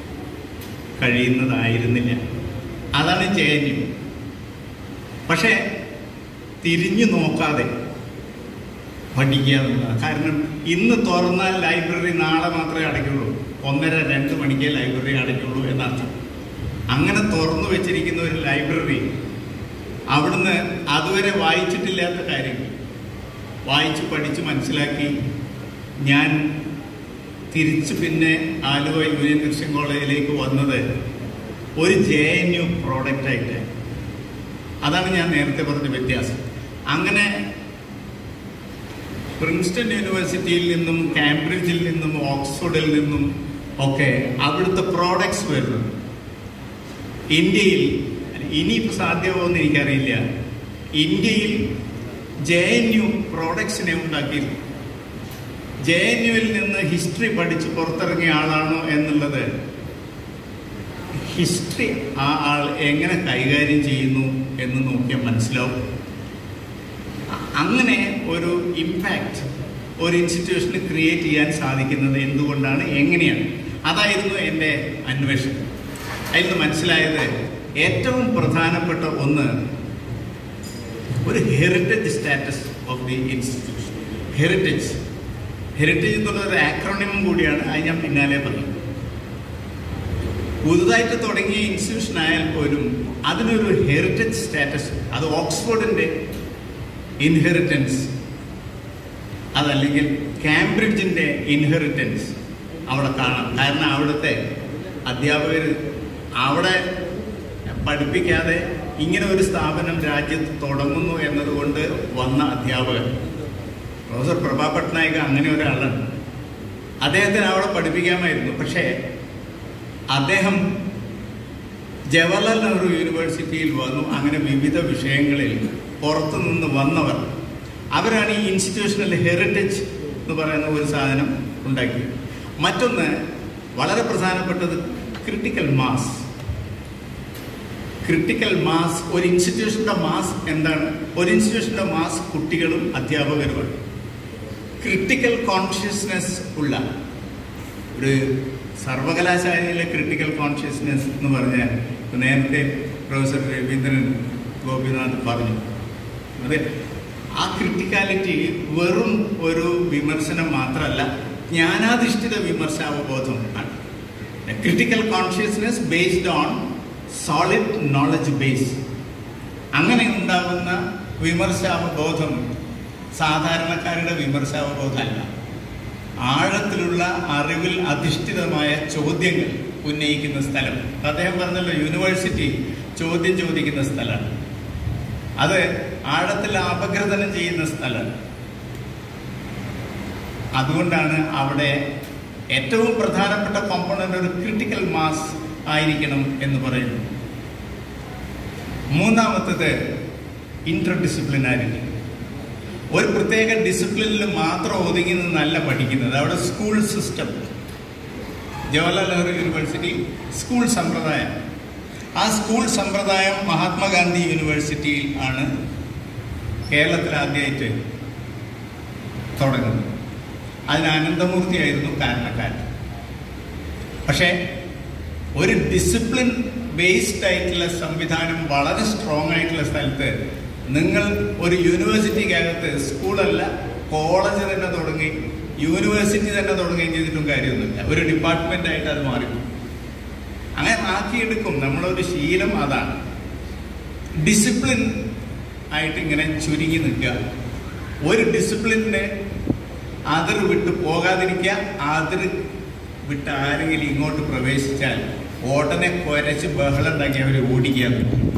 കഴിയുന്നതായിരുന്നില്ല അതാണ് ജെ എൻ യു പക്ഷേ തിരിഞ്ഞു നോക്കാതെ പഠിക്കുക എന്നുള്ളതാണ് കാരണം ഇന്ന് തുറന്നാൽ ലൈബ്രറി നാളെ മാത്രമേ അടയ്ക്കുള്ളൂ ഒന്നര രണ്ട് മണിക്കേ ലൈബ്രറി അടയ്ക്കുള്ളൂ എന്നർത്ഥം അങ്ങനെ തുറന്നു വെച്ചിരിക്കുന്ന ഒരു ലൈബ്രറി അവിടുന്ന് അതുവരെ വായിച്ചിട്ടില്ലാത്ത കാര്യങ്ങൾ വായിച്ച് പഠിച്ച് മനസ്സിലാക്കി ഞാൻ തിരിച്ച് പിന്നെ ആലുവ യൂണിയൻ ക്രിസ്ത്യൻ കോളേജിലേക്ക് വന്നത് ഒരു ജെ എൻ യു പ്രോഡക്റ്റായിട്ട് അതാണ് ഞാൻ നേരത്തെ പറഞ്ഞ വ്യത്യാസം അങ്ങനെ പ്രിൻസ്റ്റൺ യൂണിവേഴ്സിറ്റിയിൽ നിന്നും കാംബ്രിഡ്ജിൽ നിന്നും ഓക്സ്ഫോർഡിൽ നിന്നും ഒക്കെ അവിടുത്തെ പ്രോഡക്ട്സ് വരുന്നു ഇന്ത്യയിൽ ഇനിയിപ്പോൾ സാധ്യമാവുമെന്ന് എനിക്കറിയില്ല ഇന്ത്യയിൽ ജെ എൻ യു പ്രോഡക്ട്സിനെ ഉണ്ടാക്കിയിരുന്നു ജെ എൻ യുവിൽ നിന്ന് ഹിസ്റ്ററി പഠിച്ച് പുറത്തിറങ്ങിയ ആളാണോ എന്നുള്ളത് ഹിസ്റ്ററി ആ ആൾ എങ്ങനെ കൈകാര്യം ചെയ്യുന്നു എന്ന് നോക്കിയാൽ മനസ്സിലാവും അ- അങ്ങനെ ഒരു ഇമ്പാക്റ്റ് ഒരു ഇൻസ്റ്റിറ്റ്യൂഷന് ക്രിയേറ്റ് ചെയ്യാൻ സാധിക്കുന്നത് എന്തുകൊണ്ടാണ് എങ്ങനെയാണ് അതായിരുന്നു എൻ്റെ അന്വേഷണം അതിൽ നിന്ന് മനസ്സിലായത് ഏറ്റവും പ്രധാനപ്പെട്ട ഒന്ന് ഒരു heritage status of the institution heritage heritage എന്നുള്ള ഒരു ആക്രോണിമം കൂടിയാണ് അത് ഞാൻ പിന്നാലെ പറയും പുതുതായിട്ട് തുടങ്ങിയ ഇൻസ്റ്റിറ്റ്യൂഷൻ ആയാൽ പോലും അതിനൊരു ഹെറിറ്റേജ് സ്റ്റാറ്റസ് അത് ഓക്സ്ഫോർഡിന്റെ ഇൻഹെറിറ്റൻസ് അതല്ലെങ്കിൽ കാംബ്രിഡ്ജിന്റെ ഇൻഹെറിറ്റൻസ് അവിടെ കാണാം കാരണം അവിടുത്തെ അധ്യാപകർ അവിടെ പഠിപ്പിക്കാതെ ഇങ്ങനെ ഒരു സ്ഥാപനം രാജ്യത്ത് തുടങ്ങുന്നു എന്നതുകൊണ്ട് വന്ന അധ്യാപകർ പ്രൊഫസർ പ്രഭാ പട്നായിക അങ്ങനെ ഒരാളാണ് അദ്ദേഹത്തിന് അവിടെ പഠിപ്പിക്കാമായിരുന്നു പക്ഷേ അദ്ദേഹം ജവഹർലാൽ നെഹ്റു യൂണിവേഴ്സിറ്റിയിൽ വന്നു അങ്ങനെ വിവിധ വിഷയങ്ങളിൽ പുറത്തു നിന്ന് വന്നവർ അവരാണ് ഈ ഇൻസ്റ്റിറ്റ്യൂഷണൽ ഹെറിറ്റേജ് എന്ന് പറയുന്ന ഒരു സാധനം ഉണ്ടാക്കിയത് മറ്റൊന്ന് വളരെ പ്രധാനപ്പെട്ടത് ക്രിട്ടിക്കൽ മാസ് ക്രിട്ടിക്കൽ മാസ് ഒരു ഇൻസ്റ്റിറ്റ്യൂഷന്റെ മാസ് എന്താണ് ഒരു ഇൻസ്റ്റിറ്റ്യൂഷന്റെ മാസ് കുട്ടികളും അധ്യാപകരുമാണ് ക്രിട്ടിക്കൽ കോൺഷ്യസ്നെസ് ഉള്ള ഒരു സർവകലാശാലയിലെ ക്രിട്ടിക്കൽ കോൺഷ്യസ്നെസ് എന്ന് പറഞ്ഞാൽ ഇപ്പൊ നേരത്തെ പ്രൊഫസർ രവീന്ദ്രൻ ഗോപിനാഥ് പറഞ്ഞു അതെ ആ ക്രിട്ടിക്കാലിറ്റി വെറും ഒരു വിമർശനം മാത്രമല്ല ജ്ഞാനാധിഷ്ഠിത വിമർശാവബോധം ആണ് critical consciousness based on solid knowledge base അങ്ങനെ ഉണ്ടാകുന്ന വിമർശാവബോധം സാധാരണക്കാരുടെ വിമർശാവബോധമല്ല ആഴത്തിലുള്ള അറിവിൽ അധിഷ്ഠിതമായ ചോദ്യങ്ങൾ ഉന്നയിക്കുന്ന സ്ഥലം അദ്ദേഹം പറഞ്ഞല്ലോ യൂണിവേഴ്സിറ്റി ചോദ്യം ചോദിക്കുന്ന സ്ഥലമാണ് അത് ആഴത്തിൽ അപഗ്രഥനം ചെയ്യുന്ന സ്ഥലം അതുകൊണ്ടാണ് അവിടെ ഏറ്റവും പ്രധാനപ്പെട്ട കോമ്പണന്റ് ഒരു ക്രിട്ടിക്കൽ മാസ് ആയിരിക്കണം എന്ന് പറയുന്നു മൂന്നാമത്തത് ഇന്റർ ഡിസിപ്ലിനാരിറ്റി ഒരു പ്രത്യേക ഡിസിപ്ലിനിൽ മാത്രം ഒതുങ്ങി നിന്നല്ല പഠിക്കുന്നത് അവിടെ school system Jawaharlal Nehru university school സമ്പ്രദായം ആ സ്കൂൾ സമ്പ്രദായം മഹാത്മാഗാന്ധി യൂണിവേഴ്സിറ്റിയിൽ ആണ് കേരളത്തിൽ ആദ്യമായിട്ട് തുടങ്ങുന്നത് അതിന് അനന്തമൂർത്തിയായിരുന്നു കാരണക്കാരൻ പക്ഷേ ഒരു ഡിസിപ്ലിൻ ബേസ്ഡ് ആയിട്ടുള്ള സംവിധാനം വളരെ സ്ട്രോങ് ആയിട്ടുള്ള സ്ഥലത്ത് നിങ്ങൾ ഒരു യൂണിവേഴ്സിറ്റിക്കകത്ത് സ്കൂളല്ല കോളേജ് തന്നെ തുടങ്ങി യൂണിവേഴ്സിറ്റി തന്നെ തുടങ്ങുകയും ചെയ്തിട്ടും കാര്യമൊന്നുമില്ല ഒരു ഡിപ്പാർട്ട്മെന്റ് ആയിട്ട് അത് മാറി അങ്ങനെ ആക്കിയെടുക്കും നമ്മളൊരു ശീലം അതാണ് ഡിസിപ്ലിൻ ആയിട്ട് ഇങ്ങനെ ചുരുങ്ങി നിൽക്കുക ഒരു ഡിസിപ്ലിനെ അതിർ വിട്ട് പോകാതിരിക്കുക അതിർ വിട്ട് ആരെങ്കിലും ഇങ്ങോട്ട് പ്രവേശിച്ചാൽ ഉടനെ കുരച്ച് ബഹളം ഉണ്ടാക്കി അവർ ഓടിക്കാൻ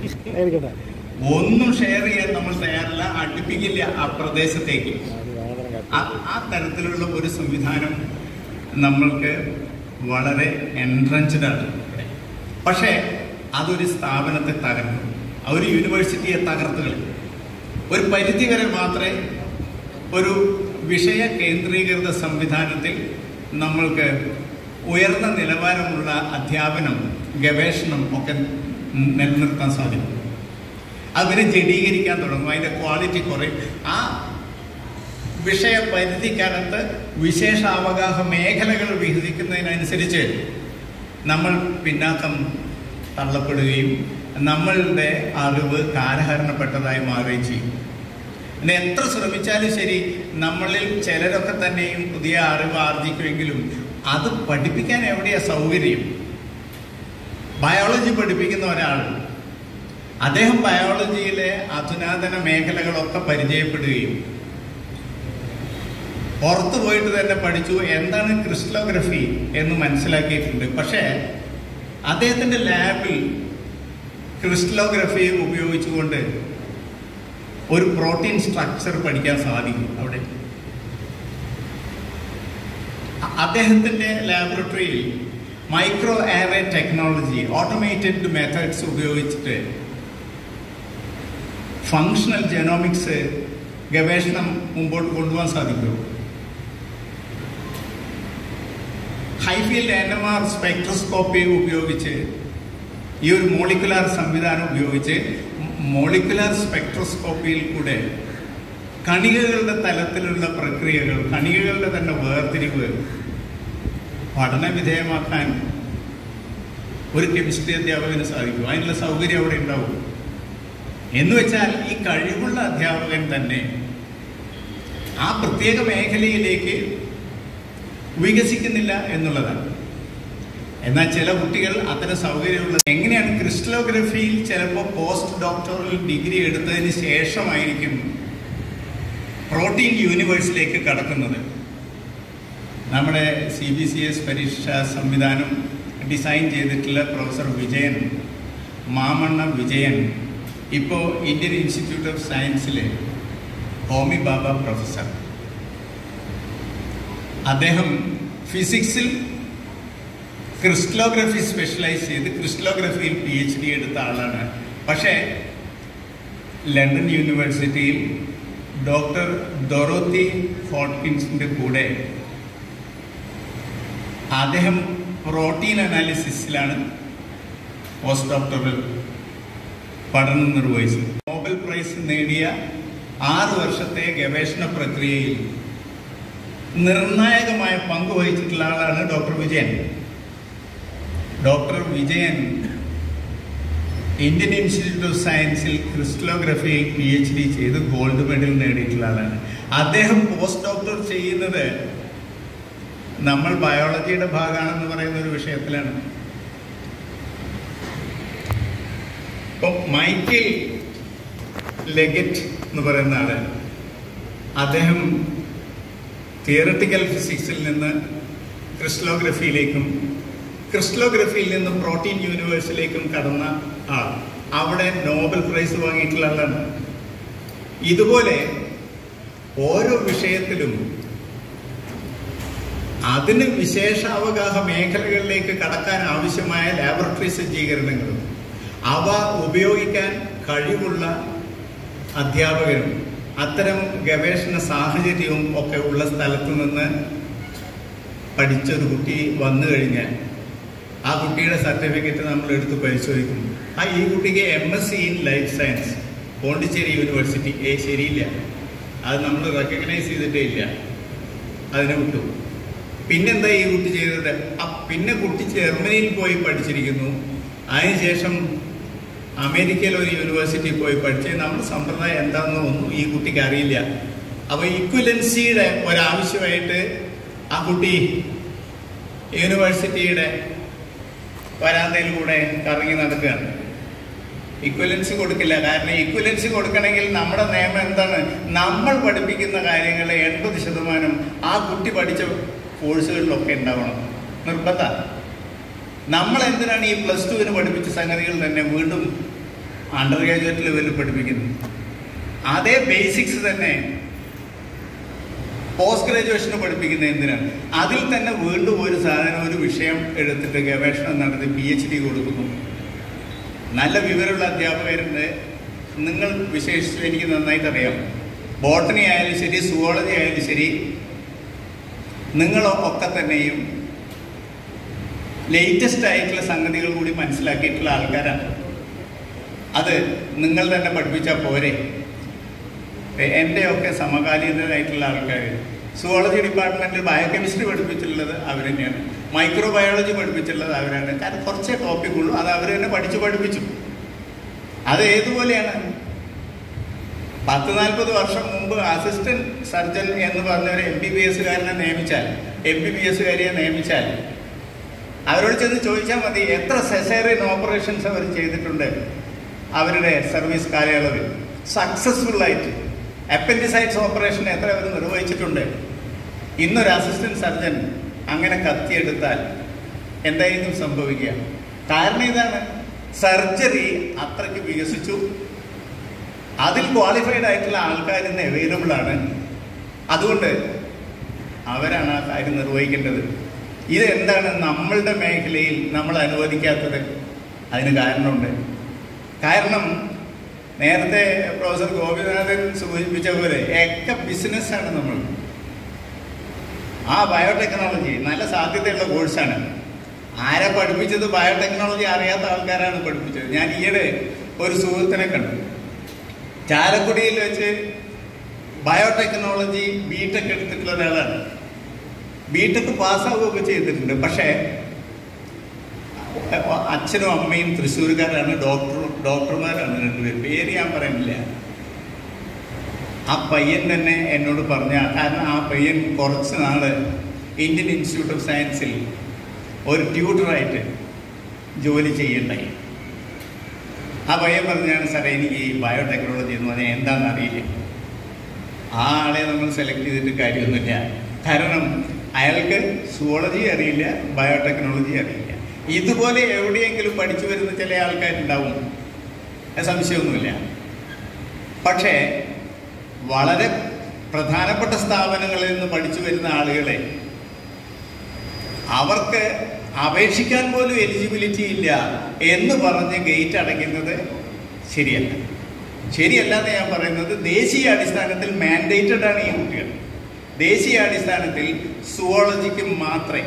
ഒന്നും ഷെയർ ചെയ്യാൻ നമ്മൾ തയ്യാറല്ല അടുപ്പിക്കില്ല ആ പ്രദേശത്തേക്ക് ആ- ആ തരത്തിലുള്ള ഒരു സംവിധാനം നമ്മൾക്ക് വളരെ എൻട്രൻസ്ഡ് ആണ് ഇവിടെ. പക്ഷേ അതൊരു സ്ഥാപനത്തെ തകർക്കും ആ ഒരു യൂണിവേഴ്സിറ്റിയെ തകർത്ത് കളയും ഒരു പരിധി വരെ മാത്രമേ ഒരു വിഷയ കേന്ദ്രീകൃത സംവിധാനത്തിൽ നമ്മൾക്ക് ഉയർന്ന നിലവാരമുള്ള അധ്യാപനം ഗവേഷണം ഒക്കെ നിലനിർത്താൻ സാധിക്കും അതിനെ ജഡീകരിക്കാൻ തുടങ്ങും അതിന്റെ ക്വാളിറ്റി കുറയും ആ വിഷയ പരിധിക്കകത്ത് വിശേഷാവകാശ മേഖലകൾ വിഭജിക്കുന്നതിനനുസരിച്ച് നമ്മൾ പിന്നാക്കം തള്ളപ്പെടുകയും നമ്മളുടെ അറിവ് കാലഹരണപ്പെട്ടതായി മാറുകയും ചെയ്യും പിന്നെ എത്ര ശ്രമിച്ചാലും ശരി നമ്മളിൽ ചിലരൊക്കെ തന്നെയും പുതിയ അറിവ് ആർജിക്കുമെങ്കിലും അത് പഠിപ്പിക്കാൻ എവിടെയാ സൗകര്യം ബയോളജി പഠിപ്പിക്കുന്ന ഒരാൾ അദ്ദേഹം ബയോളജിയിലെ അധുനാതന മേഖലകളൊക്കെ പരിചയപ്പെടുകയും പുറത്തു പോയിട്ട് തന്നെ പഠിച്ചു എന്താണ് ക്രിസ്റ്റലോഗ്രഫി എന്ന് മനസ്സിലാക്കിയിട്ടുണ്ട് പക്ഷേ അദ്ദേഹത്തിന്റെ ലാബിൽ ക്രിസ്റ്റലോഗ്രഫി ഉപയോഗിച്ചുകൊണ്ട് ഒരു പ്രോട്ടീൻ സ്ട്രക്ചർ പഠിക്കാൻ സാധിക്കും അവിടെ അ- അദ്ദേഹത്തിന്റെ ലാബറട്ടറിയിൽ micro array technology automated methods ഉപയോഗിച്ചിട്ട് ഫങ്ഷണൽ ജെനോമിക്സ് ഗവേഷണം മുമ്പോട്ട് കൊണ്ടുപോകാൻ സാധിക്കുമോ high field N M R spectroscopy ഉപയോഗിച്ച് ഈ ഒരു മോളിക്കുലാർ സംവിധാനം ഉപയോഗിച്ച് മോളിക്കുലാർ സ്പെക്ട്രോസ്കോപ്പിയിൽ കൂടെ കണികകളുടെ തലത്തിലുള്ള പ്രക്രിയകൾ കണികകളുടെ തന്നെ വേർതിരിവ് പഠന വിധേയമാക്കാൻ ഒരു കെമിസ്ട്രി അധ്യാപകന് സാധിക്കും അതിനുള്ള സൗകര്യം അവിടെ ഉണ്ടാവും എന്ന് വെച്ചാൽ ഈ കഴിവുള്ള അധ്യാപകൻ തന്നെ ആ പ്രത്യേക മേഖലയിലേക്ക് വികസിക്കുന്നില്ല എന്നുള്ളതാണ് എന്നാൽ ചില കുട്ടികൾ അത്തരം സൗകര്യമുള്ള എങ്ങനെയാണ് ക്രിസ്റ്റലോഗ്രഫിയിൽ ചിലപ്പോൾ പോസ്റ്റ് ഡോക്ടറൽ ഡിഗ്രി എടുത്തതിന് ശേഷമായിരിക്കും പ്രോട്ടീൻ യൂണിവേഴ്സിലേക്ക് കടക്കുന്നത് നമ്മുടെ സി ബി സി എസ് പരീക്ഷാ സംവിധാനം ഡിസൈൻ ചെയ്തിട്ടുള്ള പ്രൊഫസർ വിജയൻ മാമണ്ണ വിജയൻ ഇപ്പോൾ ഇന്ത്യൻ ഇൻസ്റ്റിറ്റ്യൂട്ട് ഓഫ് സയൻസിലെ ഹോമി ബാബ പ്രൊഫസർ അദ്ദേഹം ഫിസിക്സിൽ ക്രിസ്റ്റലോഗ്രഫി സ്പെഷ്യലൈസ് ചെയ്ത് ക്രിസ്റ്റലോഗ്രഫിയിൽ പി എച്ച് ഡി എടുത്ത ആളാണ് പക്ഷേ ലണ്ടൻ യൂണിവേഴ്സിറ്റിയിൽ ഡോക്ടർ ഡൊറോത്തി ഹോട്ട്കിൻസിന്റെ കൂടെ അദ്ദേഹം പ്രോട്ടീൻ അനാലിസിസിലാണ് പോസ്റ്റ് ഡോക്ടറൽ പഠനം നിർവഹിച്ചത് നോബൽ പ്രൈസ് നേടിയ ആറ് വർഷത്തെ ഗവേഷണ പ്രക്രിയയിൽ നിർണായകമായ പങ്ക് വഹിച്ചിട്ടുള്ള ആളാണ് doctor Vijayan doctor Vijayan Indian Institute of സയൻസിൽ ക്രിസ്റ്റലോഗ്രഫിയിൽ പി എച്ച് ഡി ചെയ്ത് ഗോൾഡ് മെഡൽ നേടിയിട്ടുള്ള ആളാണ് അദ്ദേഹം പോസ്റ്റ് ഡോക്ടർ ചെയ്യുന്നത് നമ്മൾ ബയോളജിയുടെ ഭാഗമാണെന്ന് പറയുന്ന ഒരു വിഷയത്തിലാണ് ഇപ്പം മൈക്കിൾ ലെഗറ്റ് എന്ന് പറയുന്ന ആള് അദ്ദേഹം തിയറട്ടിക്കൽ ഫിസിക്സിൽ നിന്ന് ക്രിസ്റ്റലോഗ്രഫിയിലേക്കും ക്രിസ്റ്റലോഗ്രഫിയിൽ നിന്ന് പ്രോട്ടീൻ യൂണിവേഴ്സിലേക്കും കടന്ന ആൾ അവിടെ നോബൽ പ്രൈസ് വാങ്ങിയിട്ടുള്ള ആളാണ് ഇതുപോലെ ഓരോ വിഷയത്തിലും അതിന് വിശേഷാവഗാഹ മേഖലകളിലേക്ക് കടക്കാൻ ആവശ്യമായ ലാബറട്ടറി സജ്ജീകരണങ്ങളും അവ ഉപയോഗിക്കാൻ കഴിവുള്ള അധ്യാപകരും അത്തരം ഗവേഷണ സാഹചര്യവും ഒക്കെ ഉള്ള സ്ഥലത്ത് നിന്ന് പഠിച്ചൊരു കുട്ടി വന്നു കഴിഞ്ഞാൽ ആ കുട്ടിയുടെ സർട്ടിഫിക്കറ്റ് നമ്മൾ എടുത്ത് പരിശോധിക്കും ആ ഈ കുട്ടിക്ക് M S C in life science Pondicherry university ഏ ശരിയില്ല അത് നമ്മൾ റെക്കഗ്നൈസ് ചെയ്തിട്ടേ ഇല്ല അതിനെ വിട്ടു പിന്നെന്താ ഈ കുട്ടി ചെയ്തത് ആ പിന്നെ കുട്ടി ജർമ്മനിയിൽ പോയി പഠിച്ചിരിക്കുന്നു അതിനുശേഷം അമേരിക്കയിൽ ഒരു യൂണിവേഴ്സിറ്റിയിൽ പോയി പഠിച്ച് നമ്മുടെ സമ്പ്രദായം എന്താണെന്ന് ഒന്നും ഈ കുട്ടിക്ക് അറിയില്ല അപ്പോൾ ഇക്വലൻസിയുടെ ഒരാവശ്യമായിട്ട് ആ കുട്ടി യൂണിവേഴ്സിറ്റിയുടെ വരാന്തയിലൂടെ കറങ്ങി നടക്കുകയാണ് ഇക്വലൻസി കൊടുക്കില്ല കാരണം ഇക്വലൻസി കൊടുക്കണമെങ്കിൽ നമ്മുടെ നിയമം എന്താണ് നമ്മൾ പഠിപ്പിക്കുന്ന കാര്യങ്ങൾ എൺപത് ശതമാനം ആ കുട്ടി പഠിച്ച കോഴ്സുകളിലൊക്കെ ഉണ്ടാവണം നിർബന്ധ നമ്മൾ എന്തിനാണ് ഈ പ്ലസ് ടുവിന് പഠിപ്പിച്ച സംഗതികൾ തന്നെ വീണ്ടും അണ്ടർ ഗ്രാജുവേറ്റ് ലെവലിൽ പഠിപ്പിക്കുന്നത് അതേ ബേസിക്സ് തന്നെ പോസ്റ്റ് ഗ്രാജുവേഷന് പഠിപ്പിക്കുന്നത് എന്തിനാണ് അതിൽ തന്നെ വീണ്ടും ഒരു സാധനം ഒരു വിഷയം എടുത്തിട്ട് ഗവേഷണം നടത്തി പി എച്ച് ഡി കൊടുക്കുന്നു നല്ല വിവരമുള്ള അധ്യാപകരുണ്ട് നിങ്ങൾ വിശേഷിച്ച് എനിക്ക് നന്നായിട്ട് അറിയാം ബോട്ടണി ആയാലും ശരി സുവോളജി ആയാലും ശരി നിങ്ങളൊക്കെ തന്നെയും ലേറ്റസ്റ്റ് ആയിട്ടുള്ള സംഗതികൾ കൂടി മനസ്സിലാക്കിയിട്ടുള്ള ആൾക്കാരാണ് അത് നിങ്ങൾ തന്നെ പഠിപ്പിച്ചാൽ പോരെ എൻ്റെയൊക്കെ സമകാലീനരായിട്ടുള്ള ആൾക്കാർ സുവോളജി ഡിപ്പാർട്ട്മെൻറ്റിൽ ബയോകെമിസ്ട്രി പഠിപ്പിച്ചിട്ടുള്ളത് അവർ തന്നെയാണ് മൈക്രോ ബയോളജി പഠിപ്പിച്ചിട്ടുള്ളത് അവരാണ് കാരണം കുറച്ചേ ടോപ്പിക് ഉള്ളൂ അത് അവർ തന്നെ പഠിച്ചു പഠിപ്പിച്ചു അത് ഏതുപോലെയാണ് പത്ത് നാൽപ്പത് വർഷം മുമ്പ് അസിസ്റ്റന്റ് സർജൻ എന്ന് പറഞ്ഞ ഒരു എം ബി ബി എസ്സുകാരനെ നിയമിച്ചാൽ എം ബി ബി എസ്സുകാരിയെ നിയമിച്ചാൽ അവരോട് ചെന്ന് ചോദിച്ചാൽ മതി എത്ര സെസേറിയൻ ഓപ്പറേഷൻസ് അവർ ചെയ്തിട്ടുണ്ട് അവരുടെ സർവീസ് കാലയളവിൽ സക്സസ്ഫുൾ ആയിട്ട് അപ്പൻഡിസൈറ്റ്സ് ഓപ്പറേഷൻ എത്ര അവർ നിർവഹിച്ചിട്ടുണ്ട് ഇന്നൊരു അസിസ്റ്റന്റ് സർജൻ അങ്ങനെ കത്തിയെടുത്താൽ എന്തായിരിക്കും സംഭവിക്കുക കാരണം ഇതാണ് സർജറി അത്രയ്ക്ക് വികസിച്ചു അതിൽ ക്വാളിഫൈഡ് ആയിട്ടുള്ള ആൾക്കാർ ഇന്ന് അവൈലബിൾ ആണ് അതുകൊണ്ട് അവരാണ് ആ കാര്യം നിർവഹിക്കേണ്ടത് ഇത് എന്താണ് നമ്മളുടെ മേഖലയിൽ നമ്മൾ അനുവദിക്കാത്തത് അതിന് കാരണമുണ്ട് കാരണം നേരത്തെ പ്രൊഫസർ ഗോപിനാഥൻ സൂചിപ്പിച്ച പോലെ ഒക്കെ ബിസിനസ്സാണ് നമ്മൾ ആ ബയോടെക്നോളജി നല്ല സാധ്യതയുള്ള കോഴ്സാണ് ആരെ പഠിപ്പിച്ചത് ബയോടെക്നോളജി അറിയാത്ത ആൾക്കാരാണ് പഠിപ്പിച്ചത് ഞാൻ ഈയിടെ ഒരു സുഹൃത്തിനെ കണ്ടു ചാലക്കുടിയിൽ വെച്ച് ബയോടെക്നോളജി ബിടെക് എടുത്തിട്ടുള്ള ഒരാളാണ് ബിടെക് പാസ്സാവുകയൊക്കെ ചെയ്തിട്ടുണ്ട് പക്ഷേ അച്ഛനും അമ്മയും തൃശ്ശൂർക്കാരാണ് ഡോക്ടർ ഡോക്ടർമാരാണ് രണ്ടുപേരും പേര് ഞാൻ പറയുന്നില്ല ആ പയ്യൻ തന്നെ എന്നോട് പറഞ്ഞ കാരണം ആ പയ്യൻ കുറച്ച് നാള് ഇന്ത്യൻ ഇൻസ്റ്റിറ്റ്യൂട്ട് ഓഫ് സയൻസിൽ ഒരു ട്യൂട്ടറായിട്ട് ജോലി ചെയ്യണ്ടായി ആ പയ്യൻ പറഞ്ഞാണ് സാറേ എനിക്ക് ഈ ബയോടെക്നോളജി എന്ന് പറഞ്ഞാൽ എന്താണെന്ന് അറിയില്ല ആ ആളെ നമ്മൾ സെലക്ട് ചെയ്തിട്ട് കാര്യമൊന്നുമില്ല കാരണം അയാൾക്ക് സുവോളജി അറിയില്ല ബയോടെക്നോളജി അറിയില്ല ഇതുപോലെ എവിടെയെങ്കിലും പഠിച്ചു വരുന്ന ചില ആൾക്കാരുണ്ടാവും സംശയമൊന്നുമില്ല പക്ഷേ വളരെ പ്രധാനപ്പെട്ട സ്ഥാപനങ്ങളിൽ നിന്ന് പഠിച്ചു വരുന്ന ആളുകളെ അവർക്ക് അപേക്ഷിക്കാൻ പോലും എലിജിബിലിറ്റി ഇല്ല എന്ന് പറഞ്ഞ് ഗേറ്റ് അടയ്ക്കുന്നത് ശരിയല്ല ശരിയല്ല എന്ന് ഞാൻ പറയുന്നത് ദേശീയ അടിസ്ഥാനത്തിൽ മാൻഡേറ്റഡ് ആണ് ഈ കുട്ടികൾ ദേശീയ അടിസ്ഥാനത്തിൽ സുവോളജിക്ക് മാത്രമേ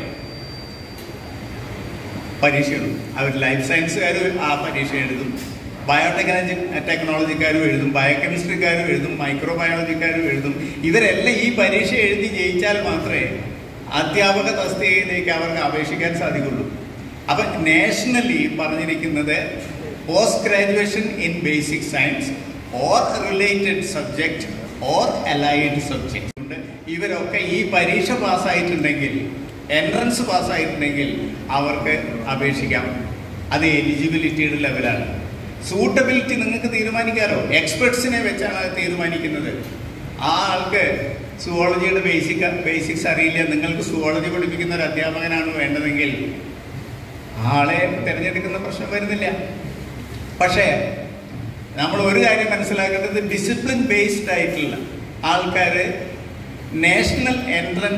പരീക്ഷ എഴുതും അവർ ലൈഫ് സയൻസുകാരും ആ പരീക്ഷ എഴുതും ബയോടെക്നോളജി ടെക്നോളജിക്കാരും എഴുതും ബയോകെമിസ്ട്രിക്കാരും എഴുതും മൈക്രോ ബയോളജിക്കാരും എഴുതും ഇവരെല്ലാം ഈ പരീക്ഷ എഴുതി ജയിച്ചാൽ മാത്രമേ അധ്യാപക തസ്തികയിലേക്ക് അവർക്ക് അപേക്ഷിക്കാൻ സാധിക്കുള്ളൂ അപ്പം നാഷണലി പറഞ്ഞിരിക്കുന്നത് post graduation in basic science or related subject or allied subject ഉണ്ട് ഇവരൊക്കെ ഈ പരീക്ഷ പാസ്സായിട്ടുണ്ടെങ്കിൽ എൻട്രൻസ് പാസ്സായിട്ടുണ്ടെങ്കിൽ അവർക്ക് അപേക്ഷിക്കാം അത് എലിജിബിലിറ്റിയുടെ ലെവലാണ് സൂട്ടബിലിറ്റി നിങ്ങൾക്ക് തീരുമാനിക്കാമല്ലോ എക്സ്പെർട്സിനെ വെച്ചാണ് അത് തീരുമാനിക്കുന്നത് ആ ആൾക്ക് സുവോളജിയുടെ ബേസിക് ബേസിക്സ് അറിയില്ല നിങ്ങൾക്ക് സുവോളജി പഠിപ്പിക്കുന്ന ഒരു അധ്യാപകനാണ് വേണ്ടതെങ്കിൽ ആളെ തിരഞ്ഞെടുക്കുന്ന പ്രശ്നം വരുന്നില്ല പക്ഷേ നമ്മൾ ഒരു കാര്യം മനസ്സിലാക്കേണ്ടത് ഡിസിപ്ലിൻ ബേസ്ഡ് ആയിട്ടുള്ള ആൾക്കാർ നാഷണൽ എൻട്രൻസ്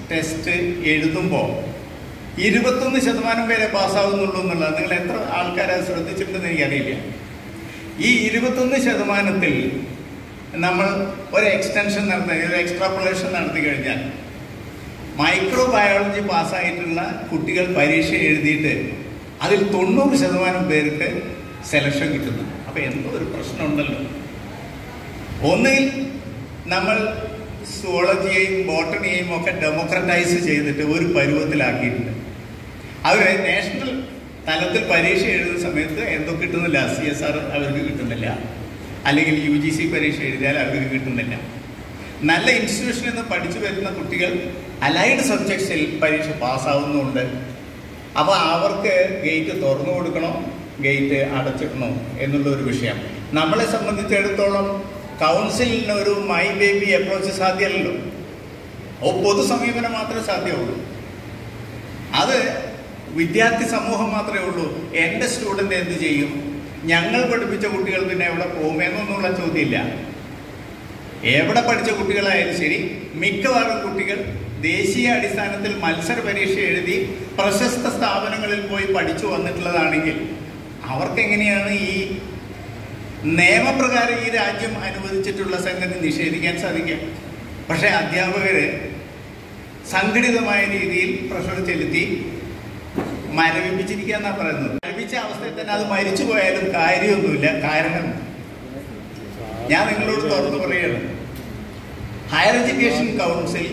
ടെസ്റ്റ് എഴുതുമ്പോൾ ഇരുപത്തൊന്ന് ശതമാനം പേരെ പാസ്സാവുന്നുള്ളൂ എന്നുള്ളത് നിങ്ങൾ എത്ര ആൾക്കാരെ ശ്രദ്ധിച്ചിട്ടുണ്ടെന്ന് എനിക്കറിയില്ല ഈ ഇരുപത്തൊന്ന് ശതമാനത്തിൽ നമ്മൾ ഒരു എക്സ്റ്റൻഷൻ നടത്തി ഒരു എക്സ്ട്രാപ്പുലേഷൻ നടത്തി കഴിഞ്ഞാൽ മൈക്രോ ബയോളജി പാസ്സായിട്ടുള്ള കുട്ടികൾ പരീക്ഷ എഴുതിയിട്ട് അതിൽ തൊണ്ണൂറ് ശതമാനം പേർക്ക് സെലക്ഷൻ കിട്ടുന്നു അപ്പൊ എന്തോ ഒരു പ്രശ്നമുണ്ടല്ലോ ഒന്നുകിൽ നമ്മൾ സുവോളജിയെയും ബോട്ടണിയെയും ഒക്കെ ഡെമോക്രറ്റൈസ് ചെയ്തിട്ട് ഒരു പരുവത്തിലാക്കിയിട്ടുണ്ട് അവർ നാഷണൽ തലത്തിൽ പരീക്ഷ എഴുതുന്ന സമയത്ത് എന്തോ കിട്ടുന്നില്ല സി എസ് ആർ അവർക്ക് കിട്ടുന്നില്ല അല്ലെങ്കിൽ യു ജി സി പരീക്ഷ എഴുതിയാൽ അവർക്ക് കിട്ടുന്നില്ല നല്ല ഇൻസ്റ്റിറ്റ്യൂഷനിൽ നിന്ന് പഠിച്ചു വരുന്ന കുട്ടികൾ അലൈഡ് സബ്ജക്ട്സിൽ പരീക്ഷ പാസ്സാവുന്നുണ്ട് അപ്പോൾ അവർക്ക് ഗേറ്റ് തുറന്നു കൊടുക്കണോ ഗേറ്റ് അടച്ചിടണോ എന്നുള്ള ഒരു വിഷയം നമ്മളെ സംബന്ധിച്ചിടത്തോളം കൗൺസിലിന് ഒരു മൈ ബേബി അപ്രോച്ച് സാധ്യമല്ലല്ലോ ഓ പൊതു സമീപനം മാത്രമേ സാധ്യമുള്ളൂ അത് വിദ്യാർത്ഥി സമൂഹം മാത്രമേ ഉള്ളൂ എൻ്റെ സ്റ്റുഡൻ്റ് എന്ത് ചെയ്യും ഞങ്ങൾ പഠിപ്പിച്ച കുട്ടികൾ പിന്നെ എവിടെ പോകുമെന്നൊന്നുള്ള ചോദ്യമില്ല എവിടെ പഠിച്ച കുട്ടികളായാലും ശരി മിക്കവാറും കുട്ടികൾ ദേശീയ അടിസ്ഥാനത്തിൽ മത്സര പരീക്ഷ എഴുതി പ്രശസ്ത സ്ഥാപനങ്ങളിൽ പോയി പഠിച്ചു വന്നിട്ടുള്ളതാണെങ്കിൽ അവർക്ക് എങ്ങനെയാണ് ഈ നിയമപ്രകാരം ഈ രാജ്യം അനുവദിച്ചിട്ടുള്ള സംഗതി നിഷേധിക്കാൻ സാധിക്കുക പക്ഷേ അധ്യാപകര് സംഘടിതമായ രീതിയിൽ പ്രഷർ ചെലുത്തി മരവിപ്പിച്ചിരിക്കുക എന്നാ പറയുന്നത് മരവിച്ച അവസ്ഥയിൽ തന്നെ അത് മരിച്ചു പോയാലും കാര്യമൊന്നുമില്ല കാരണം ഞാൻ നിങ്ങളോട് തുറന്നു പറയുകയാണ് ഹയർ എഡ്യൂക്കേഷൻ കൗൺസിൽ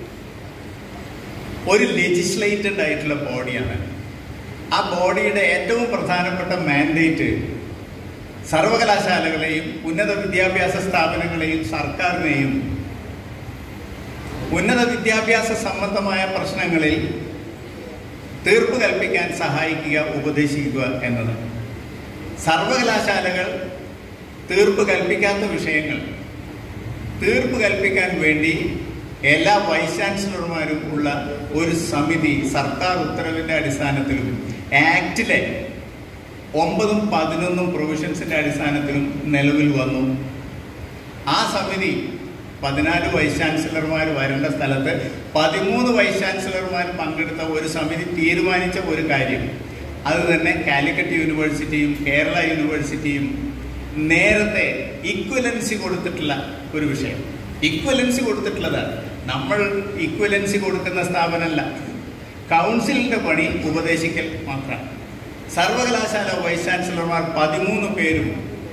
ഒരു ലെജിസ്ലേറ്റഡ് ആയിട്ടുള്ള ബോഡിയാണ് ആ ബോഡിയുടെ ഏറ്റവും പ്രധാനപ്പെട്ട മാൻഡേറ്റ് സർവകലാശാലകളെയും ഉന്നത വിദ്യാഭ്യാസ സ്ഥാപനങ്ങളെയും സർക്കാരിനെയും ഉന്നത വിദ്യാഭ്യാസ സംബന്ധമായ പ്രശ്നങ്ങളിൽ തീർപ്പ് കൽപ്പിക്കാൻ സഹായിക്കുക ഉപദേശിക്കുക എന്നത് സർവകലാശാലകൾ തീർപ്പ് കൽപ്പിക്കാത്ത വിഷയങ്ങൾ തീർപ്പ് കൽപ്പിക്കാൻ വേണ്ടി എല്ലാ വൈസ് ചാൻസലർമാരും ഉള്ള ഒരു സമിതി സർക്കാർ ഉത്തരവിന്റെ അടിസ്ഥാനത്തിലും ആക്ടിലെ ഒമ്പതും പതിനൊന്നും പ്രൊവിഷൻസിന്റെ അടിസ്ഥാനത്തിലും നിലവിൽ വന്നു ആ സമിതി പതിനാല് വൈസ് ചാൻസലർമാർ വരേണ്ട സ്ഥലത്ത് പതിമൂന്ന് വൈസ് ചാൻസലർമാർ പങ്കെടുത്ത ഒരു സമിതി തീരുമാനിച്ച ഒരു കാര്യം അത് തന്നെ കാലിക്കറ്റ് യൂണിവേഴ്സിറ്റിയും കേരള യൂണിവേഴ്സിറ്റിയും നേരത്തെ ഇക്വലൻസി കൊടുത്തിട്ടുള്ള ഒരു വിഷയം ഇക്വലൻസി കൊടുത്തിട്ടുള്ളതാണ് നമ്മൾ ഇക്വലൻസി കൊടുക്കുന്ന സ്ഥാപനമല്ല കൗൺസിലിന്റെ പണി ഉപദേശിക്കൽ മാത്രമാണ് സർവകലാശാല വൈസ് ചാൻസലർമാർ പതിമൂന്ന് പേരും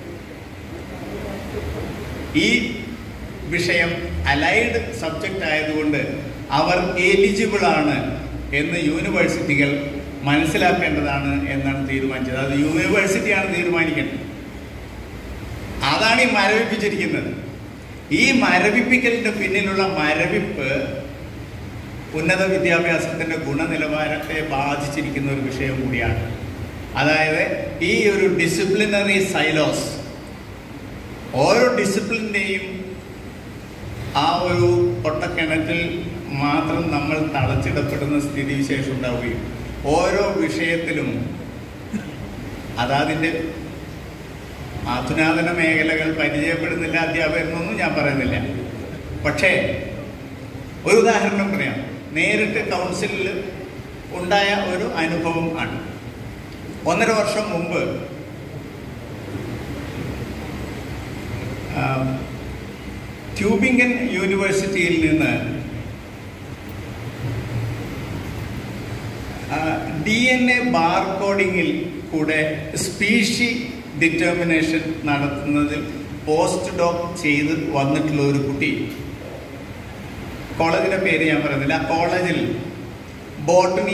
ഈ വിഷയം അലൈഡ് സബ്ജക്റ്റ് ആയതുകൊണ്ട് അവർ എലിജിബിൾ ആണ് എന്ന് യൂണിവേഴ്സിറ്റികൾ മനസ്സിലാക്കേണ്ടതാണ് എന്നാണ് തീരുമാനിച്ചത് അത് യൂണിവേഴ്സിറ്റിയാണ് തീരുമാനിക്കേണ്ടത് അതാണ് ഈ മരവിപ്പിച്ചിരിക്കുന്നത് ഈ മരവിപ്പിക്കലിന്റെ പിന്നിലുള്ള മരവിപ്പ് ഉന്നത വിദ്യാഭ്യാസത്തിന്റെ ഗുണനിലവാരത്തെ ബാധിച്ചിരിക്കുന്ന ഒരു വിഷയം കൂടിയാണ് അതായത് ഈ ഒരു ഡിസിപ്ലിനറി സൈലോസ് ഓരോ ഡിസിപ്ലിൻ്റെയും ആ ഒരു പൊട്ടക്കിണറ്റിൽ മാത്രം നമ്മൾ തളച്ചിടപ്പെടുന്ന സ്ഥിതിവിശേഷം ഉണ്ടാവുകയും ഓരോ വിഷയത്തിലും അതതിൻ്റെ അധുനാതന മേഖലകൾ പരിചയപ്പെടുന്നില്ല അധ്യാപകരെന്നൊന്നും ഞാൻ പറയുന്നില്ല പക്ഷേ ഒരു ഉദാഹരണം പറയാം നേരിട്ട് കൗൺസിലിൽ ഉണ്ടായ ഒരു അനുഭവം ആണ് ഒന്നര വർഷം മുമ്പ് ആ, ട്യൂബിംഗൻ യൂണിവേഴ്സിറ്റിയിൽ നിന്ന് ഡി എൻ എ ബാർകോഡിങ്ങിൽ കൂടെ സ്പീഷി ഡിറ്റർമിനേഷൻ നടത്തുന്നതിൽ പോസ്റ്റ് ഡോക് ചെയ്ത് വന്നിട്ടുള്ള ഒരു കുട്ടി കോളേജിന്റെ പേര് ഞാൻ പറയുന്നില്ല ആ കോളേജിൽ ബോട്ടണി